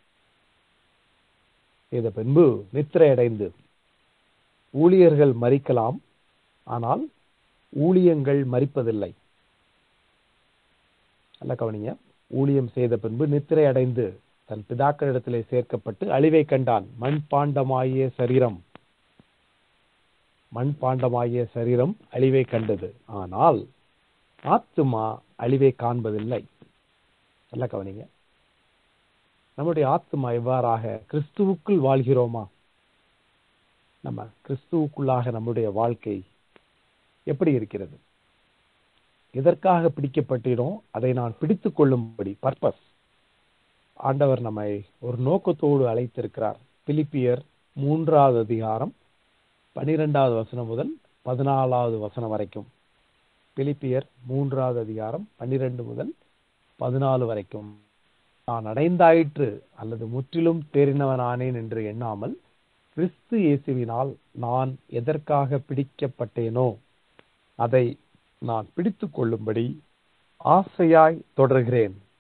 A: செய்த பின்பு நித்திரை அடைந்து ஊழியர்கள் மறிக்கலாம் ஆனால் ஊழியங்கள் மறிப்பதில்லை நல்ல கவனிங்க ஊழியம் செய்த பின்பு நித்திரை அடைந்து தன் பிதாக்களிடத்திலே சேர்க்கப்பட்டு அழிவை கண்டான் மண் பாண்டமாகிய சரீரம் மண் பாண்டமாகிய சரீரம் அழிவை கண்டது ஆனால் ஆத்துமா அழிவை காண்பதில்லை நல்ல கவனிங்க நம்முடைய ஆத்துமா எவ்வாறாக கிறிஸ்துவுக்குள் வாழ்கிறோமா நம்ம கிறிஸ்துவுக்குள்ளாக நம்முடைய வாழ்க்கை எப்படி இருக்கிறது எதற்காக பிடிக்கப்பட்டினோம் அதை நான் பிடித்துக் கொள்ளும்படி பர்பஸ் ஆண்டவர் நம்மை ஒரு நோக்கத்தோடு அழைத்திருக்கிறார் பிலிப்பியர் மூன்றாவது அதிகாரம் பனிரெண்டாவது வசனம் முதல் பதினாலாவது வசனம் வரைக்கும் பிலிப்பியர் மூன்றாவது அதிகாரம் பன்னிரண்டு முதல் பதினாலு வரைக்கும் நான் அடைந்தாயிற்று அல்லது முற்றிலும் தேறினவனானேன் என்று எண்ணாமல் கிறிஸ்து இயேசுவினால் நான் எதற்காக பிடிக்கப்பட்டேனோ அதை நான் பிடித்துக் கொள்ளும்படி ஆசையாய் தொடர்கிறேன்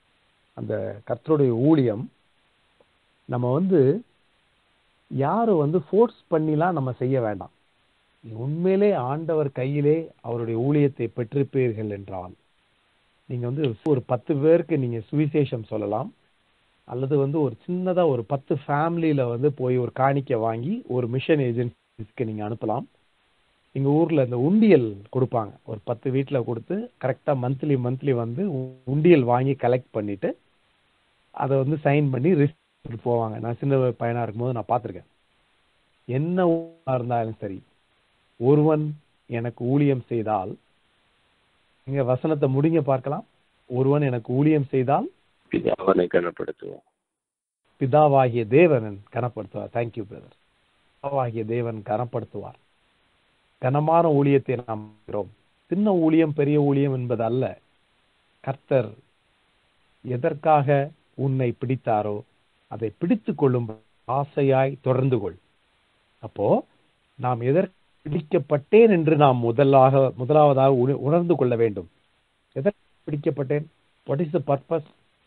A: அந்த கர்த்தருடைய ஊழியம் நம்ம வந்து யாரும் வந்து ஃபோர்ஸ் பண்ணிலாம் நம்ம செய்ய வேண்டாம் உண்மையிலே ஆண்டவர் கையிலே அவருடைய ஊழியத்தை பெற்றிருப்பீர்கள் என்றால் நீங்க வந்து ஒரு பத்து பேருக்கு நீங்க சுவிசேஷம் சொல்லலாம் அல்லது வந்து ஒரு சின்னதா ஒரு பத்து ஃபேமிலியில வந்து போய் ஒரு காணிக்கை வாங்கி ஒரு மிஷன் ஏஜென்சிஸ்க்கு நீங்க அனுப்பலாம் எங்க ஊர்ல இந்த உண்டியல் கொடுப்பாங்க ஒரு பத்து வீட்ல கொடுத்து கரெக்டா மந்த்லி மந்த்லி வந்து உண்டியல் வாங்கி கலெக்ட் பண்ணிட்டு அதை வந்து சைன் பண்ணி ரிஸ்க் போவாங்க நான் சின்ன பையனா இருக்கும்போது நான் பார்த்திருக்கேன் என்ன ஊரா இருந்தாலும் சரி ஒருவன் எனக்கு ஊழியம் செய்தால் இங்க வசனத்தை முடிங்க பார்க்கலாம் ஒருவன் எனக்கு ஊழியம் செய்தால்
B: அவனை கனப்படுத்துவோம்
A: பிதாவாகிய தேவன் கனப்படுத்துவார் தேங்க்யூ பிரதர் பிதாவாகிய தேவன் கனப்படுத்துவார் கனமான ஊழியத்தை நாம் பார்க்கிறோம் சின்ன ஊழியம் பெரிய ஊழியம் என்பது அல்ல கர்த்தர் எதற்காக உன்னை பிடித்தாரோ அதை பிடித்து கொள்ளும் ஆசையாய் தொடர்ந்து கொள் அப்போ நாம் எதற்கு பிடிக்கப்பட்டேன் என்று நாம் முதலாக முதலாவதாக உண- உணர்ந்து கொள்ள வேண்டும் எதற்கு பிடிக்கப்பட்டேன் வாட் இஸ் த பர்பஸ்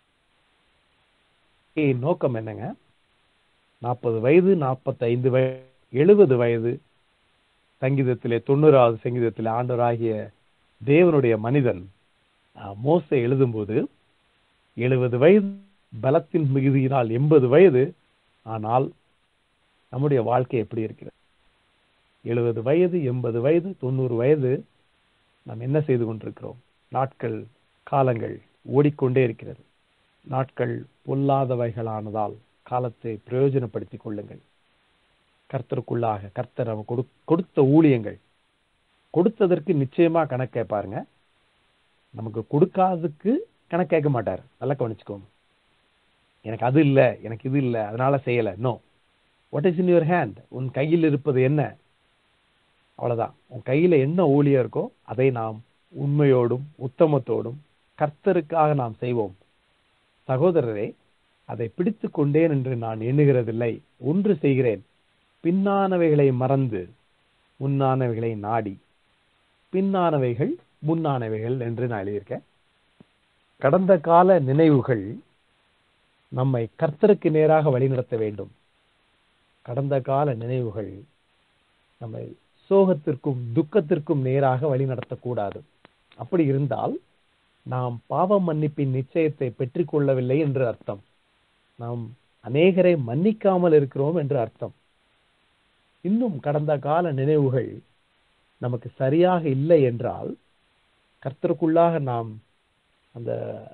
A: நோக்கம் என்னங்க நாற்பது வயது நாற்பத்தைந்து வயது எழுபது வயது சங்கீதத்திலே தொண்ணூறாவது சங்கீதத்திலே ஆண்டவராகிய தேவனுடைய மனிதன் அஹ், மோசே எழுதும்போது எழுபது வயது பலத்தின் மிகுதியினால் எண்பது வயது ஆனால் நம்முடைய வாழ்க்கை எப்படி இருக்கிறது எழுபது வயது எண்பது வயது தொண்ணூறு வயது நாம் என்ன செய்து கொண்டிருக்கிறோம் நாட்கள் காலங்கள் ஓடிக்கொண்டே இருக்கிறது நாட்கள் பொல்லாதவைகளானதால் காலத்தை பிரயோஜனப்படுத்திக் கொள்ளுங்கள் கர்த்தருக்குள்ளாக கர்த்தர் நம்ம கொடு கொடுத்த ஊழியங்கள் கொடுத்ததற்கு நிச்சயமா கணக்கு கேட்பாருங்க நமக்கு கொடுக்காததுக்கு கணக்கு கேட்க மாட்டார் நல்லா கவனிச்சுக்கோங்க எனக்கு அது இல்லை எனக்கு இது இல்லை அதனால செய்யலை no what is in your hand உன் கையில் இருப்பது என்ன அவ்வளவுதான் உன் கையில என்ன ஊழியம் இருக்கோ அதை நாம் உண்மையோடும் உத்தமத்தோடும் கர்த்தருக்காக நாம் செய்வோம் சகோதரரே அதை பிடித்து கொண்டேன் என்று நான் எண்ணுகிறதில்லை ஒன்று செய்கிறேன் பின்னானவைகளை மறந்து முன்னானவைகளை நாடி பின்னானவைகள் முன்னானவைகள் என்று நான் எழுதியிருக்கேன் கடந்த கால நினைவுகள் நம்மை கர்த்தருக்கு நேராக வழிநடத்த வேண்டும் கடந்த கால நினைவுகள் நம்மை சோகத்திற்கும் துக்கத்திற்கும் நேராக வழிநடத்தக்கூடாது அப்படி இருந்தால் நாம் பாவ மன்னிப்பின் நிச்சயத்தை பெற்றுக்கொள்ளவில்லை என்று அர்த்தம் நாம் அநேகரை மன்னிக்காமல் இருக்கிறோம் என்று அர்த்தம் இன்னும் கடந்த கால நினைவுகள் நமக்கு சரியாக இல்லை என்றால் கர்த்தருக்குள்ளாக நாம் அந்த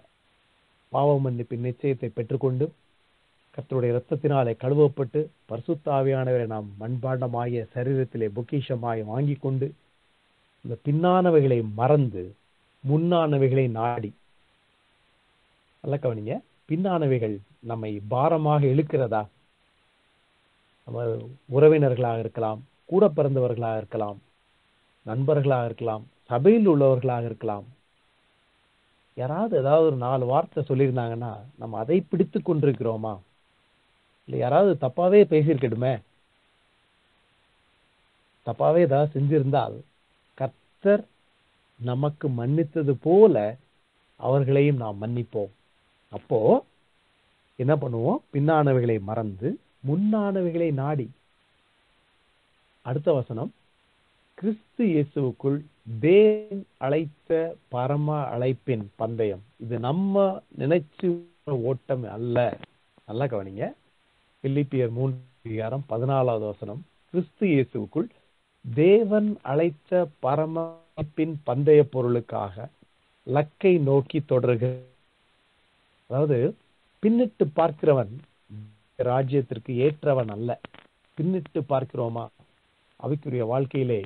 A: பாவ மன்னிப்பின் நிச்சயத்தை பெற்றுக்கொண்டு கர்த்தருடைய இரத்தத்தினாலே கழுவப்பட்டு பரிசுத்தாவியானவரை நாம் மண்பாண்டமாகிய சரீரத்திலே பொக்கிஷமாய் வாங்கிக் கொண்டு இந்த பின்னானவைகளை மறந்து முன்னானவைகளை நாடி நல்ல கவனிங்க பின்னானவைகள் நம்மை பாரமாக இழுக்கிறதா நம்ம உறவினர்களாக இருக்கலாம் கூட பிறந்தவர்களாக இருக்கலாம் நண்பர்களாக இருக்கலாம் சபையில் உள்ளவர்களாக இருக்கலாம் யாராவது ஏதாவது ஒரு நாலு வார்த்தை சொல்லியிருந்தாங்கன்னா நம்ம அதை பிடித்து கொண்டிருக்கிறோமா இல்லை யாராவது தப்பாவே பேசியிருக்கட்டுமே தப்பாவே ஏதாவது செஞ்சிருந்தால் கர்த்தர் நமக்கு மன்னித்தது போல அவர்களையும் நாம் மன்னிப்போம் அப்போ என்ன பண்ணுவோம் பின்னானவைகளை மறந்து முன்னானவைகளை நாடி அடுத்த வசனம் கிறிஸ்து இயேசுவுக்குள் தேவன் அழைத்த பரம அழைப்பின் பந்தயம் இது நம்ம நினைச்சு ஓட்டம் அல்ல நல்லா கவனிங்க பிலிப்பியர் மூன்று அதிகாரம் பதினாலாவது வசனம் கிறிஸ்து இயேசுவுக்குள் தேவன் அழைத்த பரம அழைப்பின் பந்தய பொருளுக்காக லக்கை நோக்கி தொடருக அதாவது பின்னிட்டு பார்க்கிறவன் ராஜ்யத்திற்கு ஏற்றவன் அல்ல பின்னிட்டு பார்க்கிறோமா அவைக்குரிய வாழ்க்கையிலே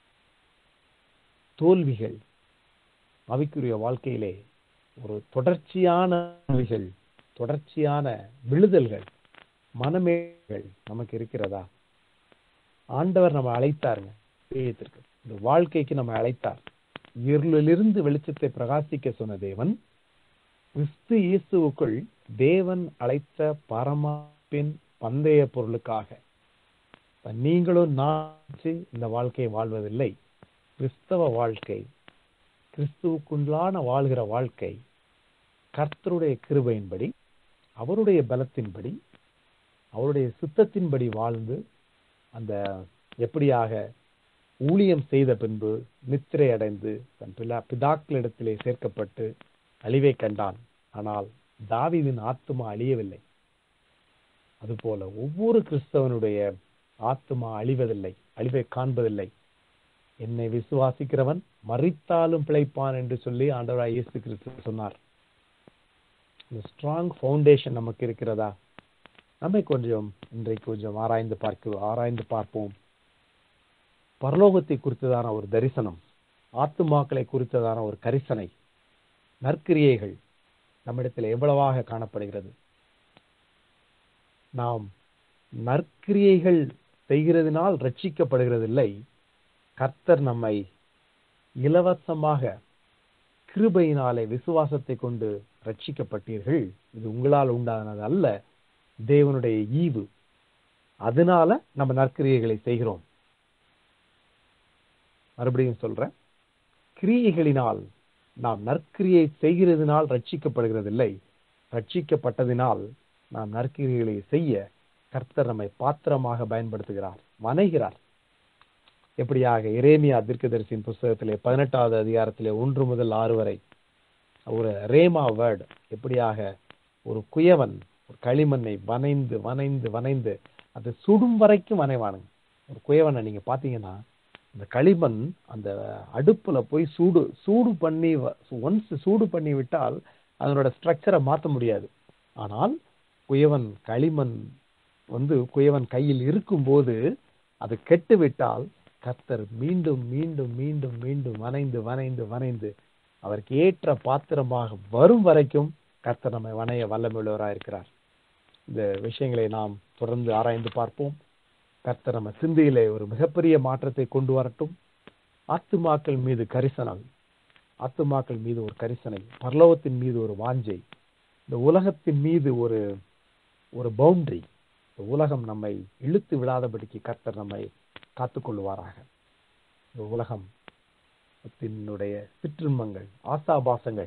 A: தோல்விகள் அவைக்குரிய வாழ்க்கையிலே ஒரு தொடர்ச்சியான தோல்விகள் தொடர்ச்சியான விழுதல்கள் மனமேகள் நமக்கு இருக்கிறதா ஆண்டவர் நம்ம அழைத்தாருங்க விவேகத்திற்கு இந்த வாழ்க்கைக்கு நம்ம அழைத்தார் இருளிலிருந்து வெளிச்சத்தை பிரகாசிக்க சொன்ன தேவன் கிறிஸ்து இயேசுவுக்குள் தேவன் அழைத்த பரமாப்பின் பந்தய பொருளுக்காக இப்ப நீங்களும் நான் இந்த வாழ்க்கையை வாழ்வதில்லை கிறிஸ்தவ வாழ்க்கை கிறிஸ்துவுக்குள்ளான வாழ்கிற வாழ்க்கை கர்த்தருடைய கிருபையின்படி அவருடைய பலத்தின்படி அவருடைய சித்தத்தின்படி வாழ்ந்து அந்த எப்படியாக ஊழியம் செய்த பின்பு நித்திரை அடைந்து தன் பிதா பிதாக்களிடத்திலே சேர்க்கப்பட்டு அழிவை கண்டான் ஆனால் தாவீதின் ஆத்துமா அழியவில்லை அதுபோல ஒவ்வொரு கிறிஸ்தவனுடைய ஆத்துமா அழிவதில்லை அழிவை காண்பதில்லை என்னை விசுவாசிக்கிறவன் மறித்தாலும் பிழைப்பான் என்று சொல்லி ஆண்டவராய் இயேசு கிறிஸ்து சொன்னார் ஸ்ட்ராங் ஃபவுண்டேஷன் நமக்கு இருக்கிறதா நம்மை கொஞ்சம் இன்றைக்கு கொஞ்சம் ஆராய்ந்து பார்க்க ஆராய்ந்து பார்ப்போம் பரலோகத்தை குறித்ததான ஒரு தரிசனம் ஆத்துமாக்களை குறித்ததான ஒரு கரிசனை நற்கிரியைகள் நம்மிடத்தில் எவ்வளவாக காணப்படுகிறது நாம் நற்கிரியைகள் செய்கிறதினால் ரட்சிக்கப்படுகிறதில்லை கர்த்தர் நம்மை இலவசமாக கிருபையினாலே விசுவாசத்தை கொண்டு ரட்சிக்கப்பட்டீர்கள் இது உங்களால் உண்டானது அல்ல தேவனுடைய ஈவு அதனால நம்ம நற்கிரியைகளை செய்கிறோம் மறுபடியும் சொல்றேன் கிரியைகளினால் நாம் நற்கிரியை செய்கிறதினால் ரட்சிக்கப்படுகிறதில்லை ரட்சிக்கப்பட்டதினால் நாம் நற்கிரியைகளை செய்ய கர்த்தர் நம்மை பாத்திரமாக பயன்படுத்துகிறார் வணைகிறார் எப்படியாக இரேமியா தீர்க்கதரிசியின் புஸ்தகத்திலே பதினெட்டாவது அதிகாரத்திலே ஒன்று முதல் ஆறு வரை ஒரு ரேமா வேர்டு எப்படியாக ஒரு குயவன் ஒரு களிமண்ணை வனைந்து வனைந்து வனைந்து அது சுடும் வரைக்கும் வனைவானுங்க ஒரு குயவனை நீங்க பாத்தீங்கன்னா அந்த களிமண் அந்த அடுப்புல போய் சூடு சூடு பண்ணி ஒன்ஸ் சூடு பண்ணி விட்டால் அதனோட ஸ்ட்ரக்சரை மாற்ற முடியாது ஆனால் குயவன் களிமண் வந்து குயவன் கையில் இருக்கும்போது அது கெட்டு விட்டால் கர்த்தர் மீண்டும் மீண்டும் மீண்டும் மீண்டும் வனைந்து வனைந்து வனைந்து அவருக்கு ஏற்ற பாத்திரமாக வரும் வரைக்கும் கர்த்தர் நம்மை வனைய வல்லமையுள்ளவராக இருக்கிறார் இந்த விஷயங்களை நாம் தொடர்ந்து ஆராய்ந்து பார்ப்போம் கர்த்தர் நம்ம சிந்தையிலே ஒரு மிகப்பெரிய மாற்றத்தை கொண்டு வரட்டும் ஆத்துமாக்கள் மீது கரிசனம் ஆத்துமாக்கள் மீது ஒரு கரிசனை பரலோகத்தின் மீது ஒரு வாஞ்சை இந்த உலகத்தின் மீது ஒரு ஒரு பவுண்டரி இந்த உலகம் நம்மை இழுத்து விடாதபடிக்கு கர்த்தர் நம்மை காத்துக்கொள்வாராக இந்த உலகம் தின்னுடைய சிற்றின்பங்கள் ஆசாபாசங்கள்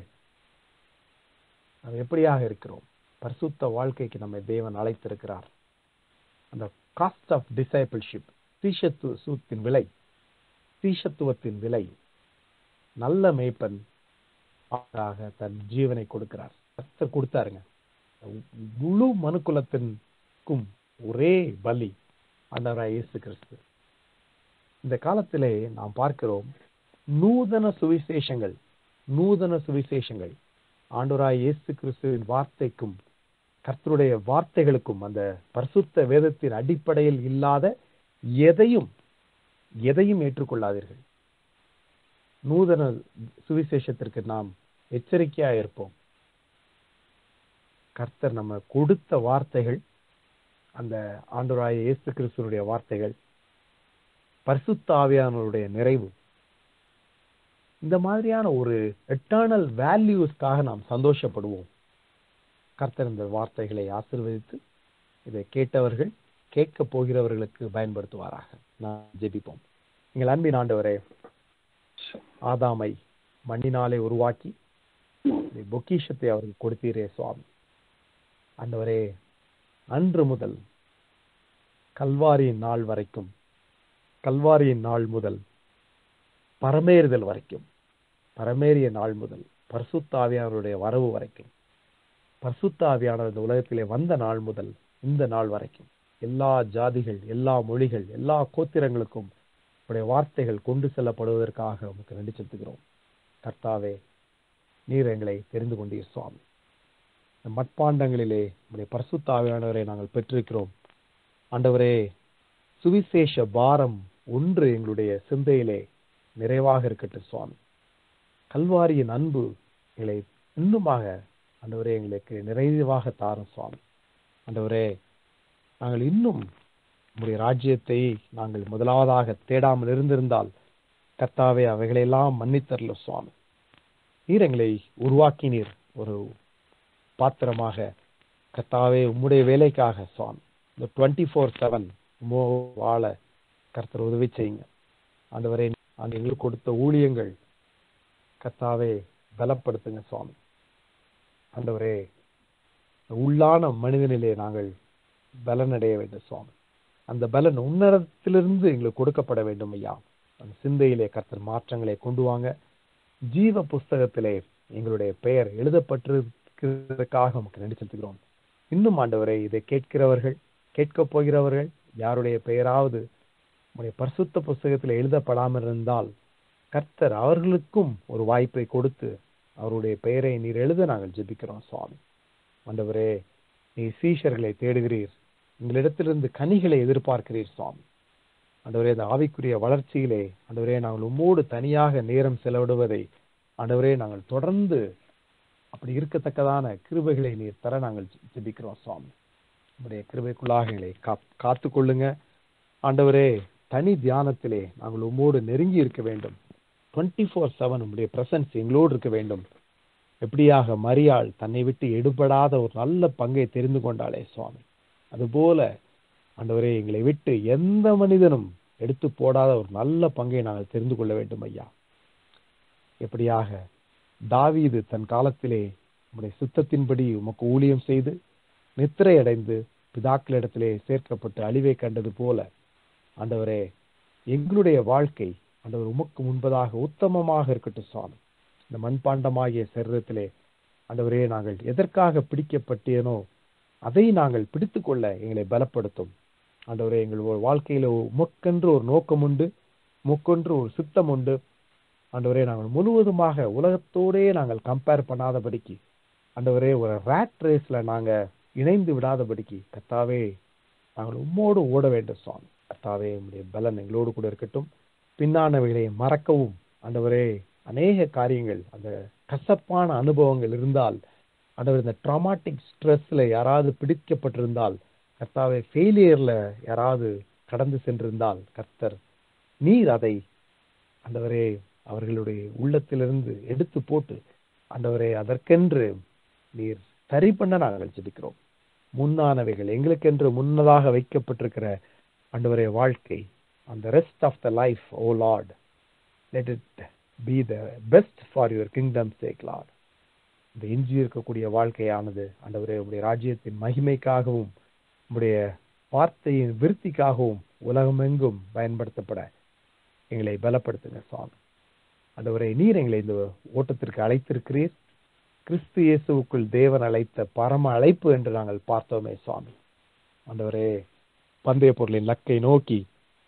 A: நாம் எப்படியாக இருக்கிறோம் பரிசுத்த வாழ்க்கைக்கு நம்மை தேவன் அழைத்திருக்கிறார் அந்த காஸ்ட் ஆஃப் டிசைபிள்ஷிப் சீஷத்து சூத்தின் விலை சீஷத்துவத்தின் விலை நல்ல மேய்ப்பன் ஆக தன் ஜீவனை கொடுக்கிறார் கர்த்தர் கொடுத்தாருங்க முழு மனுக்குலத்திற்கும் ஒரே பலி ஆண்டவராய் இயேசு கிறிஸ்து இந்த காலத்திலே நாம் பார்க்கிறோம் நூதன சுவிசேஷங்கள் நூதன சுவிசேஷங்கள் ஆண்டவராய் இயேசு கிறிஸ்துவின் வார்த்தைக்கும் கர்த்தருடைய வார்த்தைகளுக்கும் அந்த பரிசுத்த வேதத்தின் அடிப்படையில் இல்லாத எதையும் எதையும் ஏற்றுக்கொள்ளாதீர்கள் நூதன சுவிசேஷத்திற்கு நாம் எச்சரிக்கையா இருப்போம் கர்த்தர் நம்ம கொடுத்த வார்த்தைகள் அந்த ஆண்டவராய இயேசு கிறிஸ்துவனுடைய வார்த்தைகள் பரிசுத்த ஆவியானவருடைய நிறைவு இந்த மாதிரியான ஒரு எட்டர்னல் வேல்யூஸ்க்காக நாம் சந்தோஷப்படுவோம் கர்த்தர் இந்த வார்த்தைகளை ஆசிர்வதித்து இதை கேட்டவர்கள் கேட்க போகிறவர்களுக்கு பயன்படுத்துவாராக நான் ஜெபிப்போம் எங்கள் அன்பின் ஆண்டவரே ஆதாமை மண்ணினாலே உருவாக்கி பொக்கிஷத்தை அவருக்கு கொடுத்தீரே சுவாமி ஆண்டவரே அன்று முதல் கல்வாரியின் நாள் வரைக்கும் கல்வாரியின் நாள் முதல் பரமேறுதல் வரைக்கும் பரமேறிய நாள் முதல் பரிசுத்தாவியானவருடைய வரவு வரைக்கும் பரிசுத்தாவியானவர் இந்த உலகத்திலே வந்த நாள் முதல் இந்த நாள் வரைக்கும் எல்லா ஜாதிகள் எல்லா மொழிகள் எல்லா கோத்திரங்களுக்கும் உடைய வார்த்தைகள் கொண்டு செல்லப்படுவதற்காக உமக்கு நன்றி செலுத்துகிறோம் கர்த்தாவே நீர் எங்களை தெரிந்து கொண்டீர் சுவாமி இந்த மட்பாண்டங்களிலே உடைய பரிசுத்தாவியானவரை நாங்கள் பெற்றிருக்கிறோம் ஆண்டவரே சுவிசேஷ பாரம் ஒன்று எங்களுடைய சிந்தையிலே நிறைவாக இருக்கட்டும் சுவாமி கல்வாரியின் அன்பு எங்களை இன்னுமாக ஆண்டவரே எங்களுக்கு நிறைவாக தாரும் சுவாமி ஆண்டவரே நாங்கள் இன்னும் உங்களுடைய ராஜ்யத்தை நாங்கள் முதலாவதாக தேடாமல் இருந்திருந்தால் கர்த்தாவே அவைகளையெல்லாம் மன்னித்தரல சுவாமி நீர் எங்களை உருவாக்கினீர் ஒரு பாத்திரமாக கர்த்தாவே உம்முடைய வேலைக்காக சுவாமி இந்த டுவெண்ட்டி ஃபோர் செவன் வாழ கர்த்தர் உதவி செய்யுங்க ஆண்டவரே அந்த எங்களுக்கு கொடுத்த ஊழியங்கள் கர்த்தாவே பலப்படுத்துங்க சுவாமி ஆண்டவரே உள்ளான மனிதனிலே நாங்கள் பலனடைய வேண்டும் சுவாமி அந்த பலன் உன்னதத்திலிருந்து எங்களுக்கு கொடுக்கப்பட வேண்டும் ஐயா அந்த சிந்தையிலே கர்த்தர் மாற்றங்களை கொண்டு வாங்க ஜீவ புஸ்தகத்திலே எங்களுடைய பெயர் எழுதப்பட்டிருக்கிறதுக்காக உமக்கு நன்றி செலுத்துகிறோம் இன்னும் ஆண்டவரை இதை கேட்கிறவர்கள் கேட்கப் போகிறவர்கள் யாருடைய பெயராவது உடைய பரிசுத்த புஸ்தகத்தில் எழுதப்படாமல் இருந்தால் கர்த்தர் அவர்களுக்கும் ஒரு வாய்ப்பை கொடுத்து அவருடைய பெயரை நீர் எழுத நாங்கள் ஜெபிக்கிறோம் சுவாமி ஆண்டவரே நீ சீஷர்களை தேடுகிறீர் எங்களிடத்திலிருந்து கனிகளை எதிர்பார்க்கிறீர் சுவாமி ஆண்டவரே இந்த ஆவிக்குரிய வளர்ச்சியிலே ஆண்டவரே நாங்கள் உம்மோடு தனியாக நேரம் செலவிடுவதை ஆண்டவரே நாங்கள் தொடர்ந்து அப்படி இருக்கத்தக்கதான கிருபைகளை நீர் தர நாங்கள் ஜெபிக்கிறோம் சுவாமி உங்களுடைய கிருபைக்குள்ளாக எங்களை காத்து கொள்ளுங்க ஆண்டவரே தனி தியானத்திலே நாங்கள் உம்மோடு நெருங்கி இருக்க வேண்டும் டுவெண்ட்டி ஃபோர் செவன் உங்களுடைய பிரசன்ஸ் எங்களோடு இருக்க வேண்டும் எப்படியாக மரியாள் தன்னை விட்டு எடுபடாத ஒரு நல்ல பங்கை தெரிந்து கொண்டாளே சுவாமி அதுபோல ஆண்டவரே எங்களை விட்டு எந்த மனிதனும் எடுத்து போடாத ஒரு நல்ல பங்கை நாங்கள் தெரிந்து கொள்ள வேண்டும் ஐயா எப்படியாக தாவீது தன் காலத்திலே உம்முடைய சுத்தத்தின்படி உமக்கு ஊழியம் செய்து நித்திரை அடைந்து பிதாக்களிடத்திலே சேர்க்கப்பட்டு அழிவை கண்டது போல ஆண்டவரே எங்களுடைய வாழ்க்கை ஆண்டவர் உமக்கு முன்பதாக உத்தமமாக இருக்கட்டும் சுவாமி இந்த மண்பாண்டமாகிய சரீரத்திலே ஆண்டவரே நாங்கள் எதற்காக பிடிக்கப்பட்டேனோ அதை நாங்கள் பிடித்துக்கொள்ள எங்களை பலப்படுத்தும் ஆண்டவரே எங்கள் வாழ்க்கையில உமக்கென்று ஒரு நோக்கம் உண்டு உமக்கென்று ஒரு சித்தம் உண்டு ஆண்டவரே நாங்கள் முழுவதுமாக உலகத்தோடே நாங்கள் கம்பேர் பண்ணாதபடிக்கு ஆண்டவரே ஒரு ரேட் ரேஸ்ல நாங்க இணைந்து விடாதபடிக்கு கத்தாவே நாங்கள் உம்மோடு ஓட வேண்டும் சுவாமி கத்தாவே உங்களுடைய பலன் எங்களோடு கூட இருக்கட்டும் பின்னானவைகளை மறக்கவும் ஆண்டவரே அநேக காரியங்கள் அந்த கசப்பான அனுபவங்கள் இருந்தால் ஆண்டவர் இந்த ட்ராமாட்டிக் ஸ்ட்ரெஸ்ல யாராவது பிடிக்கப்பட்டிருந்தால் கர்த்தாவே ஃபெயிலியர்ல யாராவது கடந்து சென்றிருந்தால் கர்த்தர் நீர் அதை ஆண்டவரே அவர்களுடைய உள்ளத்திலிருந்து எடுத்து போட்டு ஆண்டவரே அதற்கென்று நீர் சரி பண்ண நாங்கள் ஜெபிக்கிறோம் முன்னானவைகள் எங்களுக்கென்று முன்னதாக வைக்கப்பட்டிருக்கிற ஆண்டவரே வாழ்க்கை அந்த rest of the life O Lord let it be the best for your kingdom sake Lord இந்த எஞ்சி இருக்கக்கூடிய வாழ்க்கையானது ஆண்டவரே உடைய ராஜ்யத்தின் மகிமைக்காகவும் உடைய வார்த்தையின் விருத்திக்காகவும் உலகமெங்கும் பயன்படுத்தப்பட எங்களை பலப்படுத்துங்க சுவாமி ஆண்டவரே நீர் எங்களை இந்த ஓட்டத்திற்கு அழைத்திருக்கிறீர் கிறிஸ்து இயேசுவுக்குள் தேவன் அழைத்த பரம அழைப்பு என்று நாங்கள் பார்த்தோமே சுவாமி ஆண்டவரே பந்தய பொருளின் லக்கை நோக்கி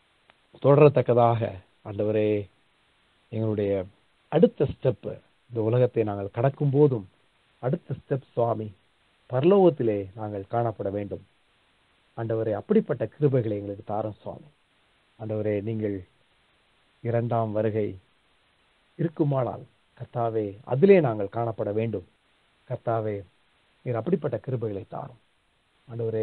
A: தொடரத்தக்கதாக ஆண்டவரே எங்களுடைய அடுத்த ஸ்டெப் இந்த உலகத்தை நாங்கள் கடக்கும் போதும் அடுத்த ஸ்டெப் சுவாமி பரலோகத்திலே நாங்கள் காணப்பட வேண்டும் ஆண்டவரே அப்படிப்பட்ட கிருபைகளை எங்களுக்கு தாரும் சுவாமி ஆண்டவரே நீங்கள் இரண்டாம் வருகை இருக்குமானால் கர்த்தாவே அதிலே நாங்கள் காணப்பட வேண்டும் கர்த்தாவே நீர் அப்படிப்பட்ட கிருபைகளை தாரும் ஆண்டவரே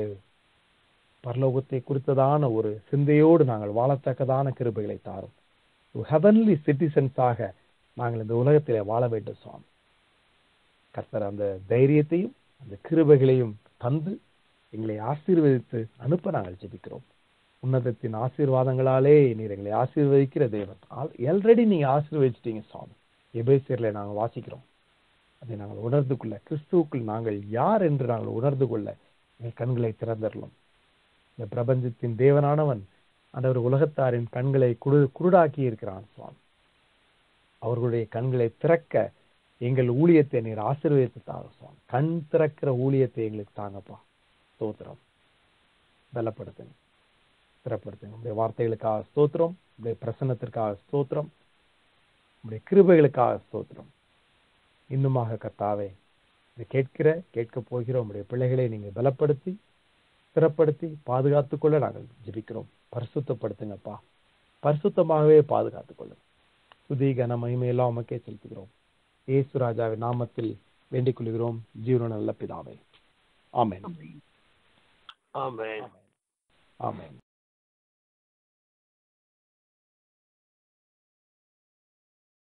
A: பரலோகத்தை குறித்ததான ஒரு சிந்தையோடு நாங்கள் வாழத்தக்கதான கிருபைகளை தாரும் ஹெவன்லி சிட்டிசன்ஸாக நாங்கள் இந்த உலகத்திலே வாழ வேண்டும் சுவாமி கர்த்தர் அந்த தைரியத்தையும் அந்த கிருபைகளையும் தந்து எங்களை ஆசீர்வதித்து அனுப்ப நாங்கள் ஜெபிக்கிறோம் உன்னதத்தின் ஆசீர்வாதங்களாலே நீர் எங்களை ஆசீர்வதிக்கிற தேவன் ஆல்ரெடி நீங்க ஆசீர்வதிச்சிட்டீங்க சுவாமி எபேசியர்ல நாங்கள் வாசிக்கிறோம் அதை நாங்கள் உணர்ந்து கொள்ள கிறிஸ்துவுக்குள் நாங்கள் யார் என்று நாங்கள் உணர்ந்து கொள்ள எங்கள் கண்களை திறந்தரலாம் இந்த பிரபஞ்சத்தின் தேவனானவன் ஆண்டவர் உலகத்தாரின் கண்களை குரு குருடாக்கி இருக்கிறான் சுவாமி அவர்களுடைய கண்களை திறக்க எங்கள் ஊழியத்தை நீர் ஆசீர்வதித்து தாங்க சுவாமி கண் திறக்கிற ஊழியத்தை எங்களுக்கு தாங்கப்பா ஸ்தோத்திரம் பலப்படுத்துங்க ஸ்திரப்படுத்துங்க உங்களுடைய வார்த்தைகளுக்காக ஸ்தோத்திரம் உங்களுடைய பிரசன்னத்திற்காக ஸ்தோத்திரம் உங்களுடைய கிருபைகளுக்காக ஸ்தோத்திரம் இன்னுமாக கர்த்தாவே இதை கேட்கிற கேட்க போகிற உங்களுடைய பிள்ளைகளை நீங்க பலப்படுத்தி ஸ்திரப்படுத்தி பாதுகாத்துக் கொள்ள நாங்கள் ஜெபிக்கிறோம் பரிசுத்தப்படுத்துங்கப்பா பரிசுத்தமாகவே பாதுகாத்துக் கொள்ளுங்க துதி கன மகிமையெல்லாம் உமக்கே செலுத்துகிறோம் ஏசு ராஜாவின் நாமத்தில் வேண்டிக் கொள்கிறோம் ஜீவன நல்ல பிதாவே ஆமென்
B: ஆமென்
A: ஆமென்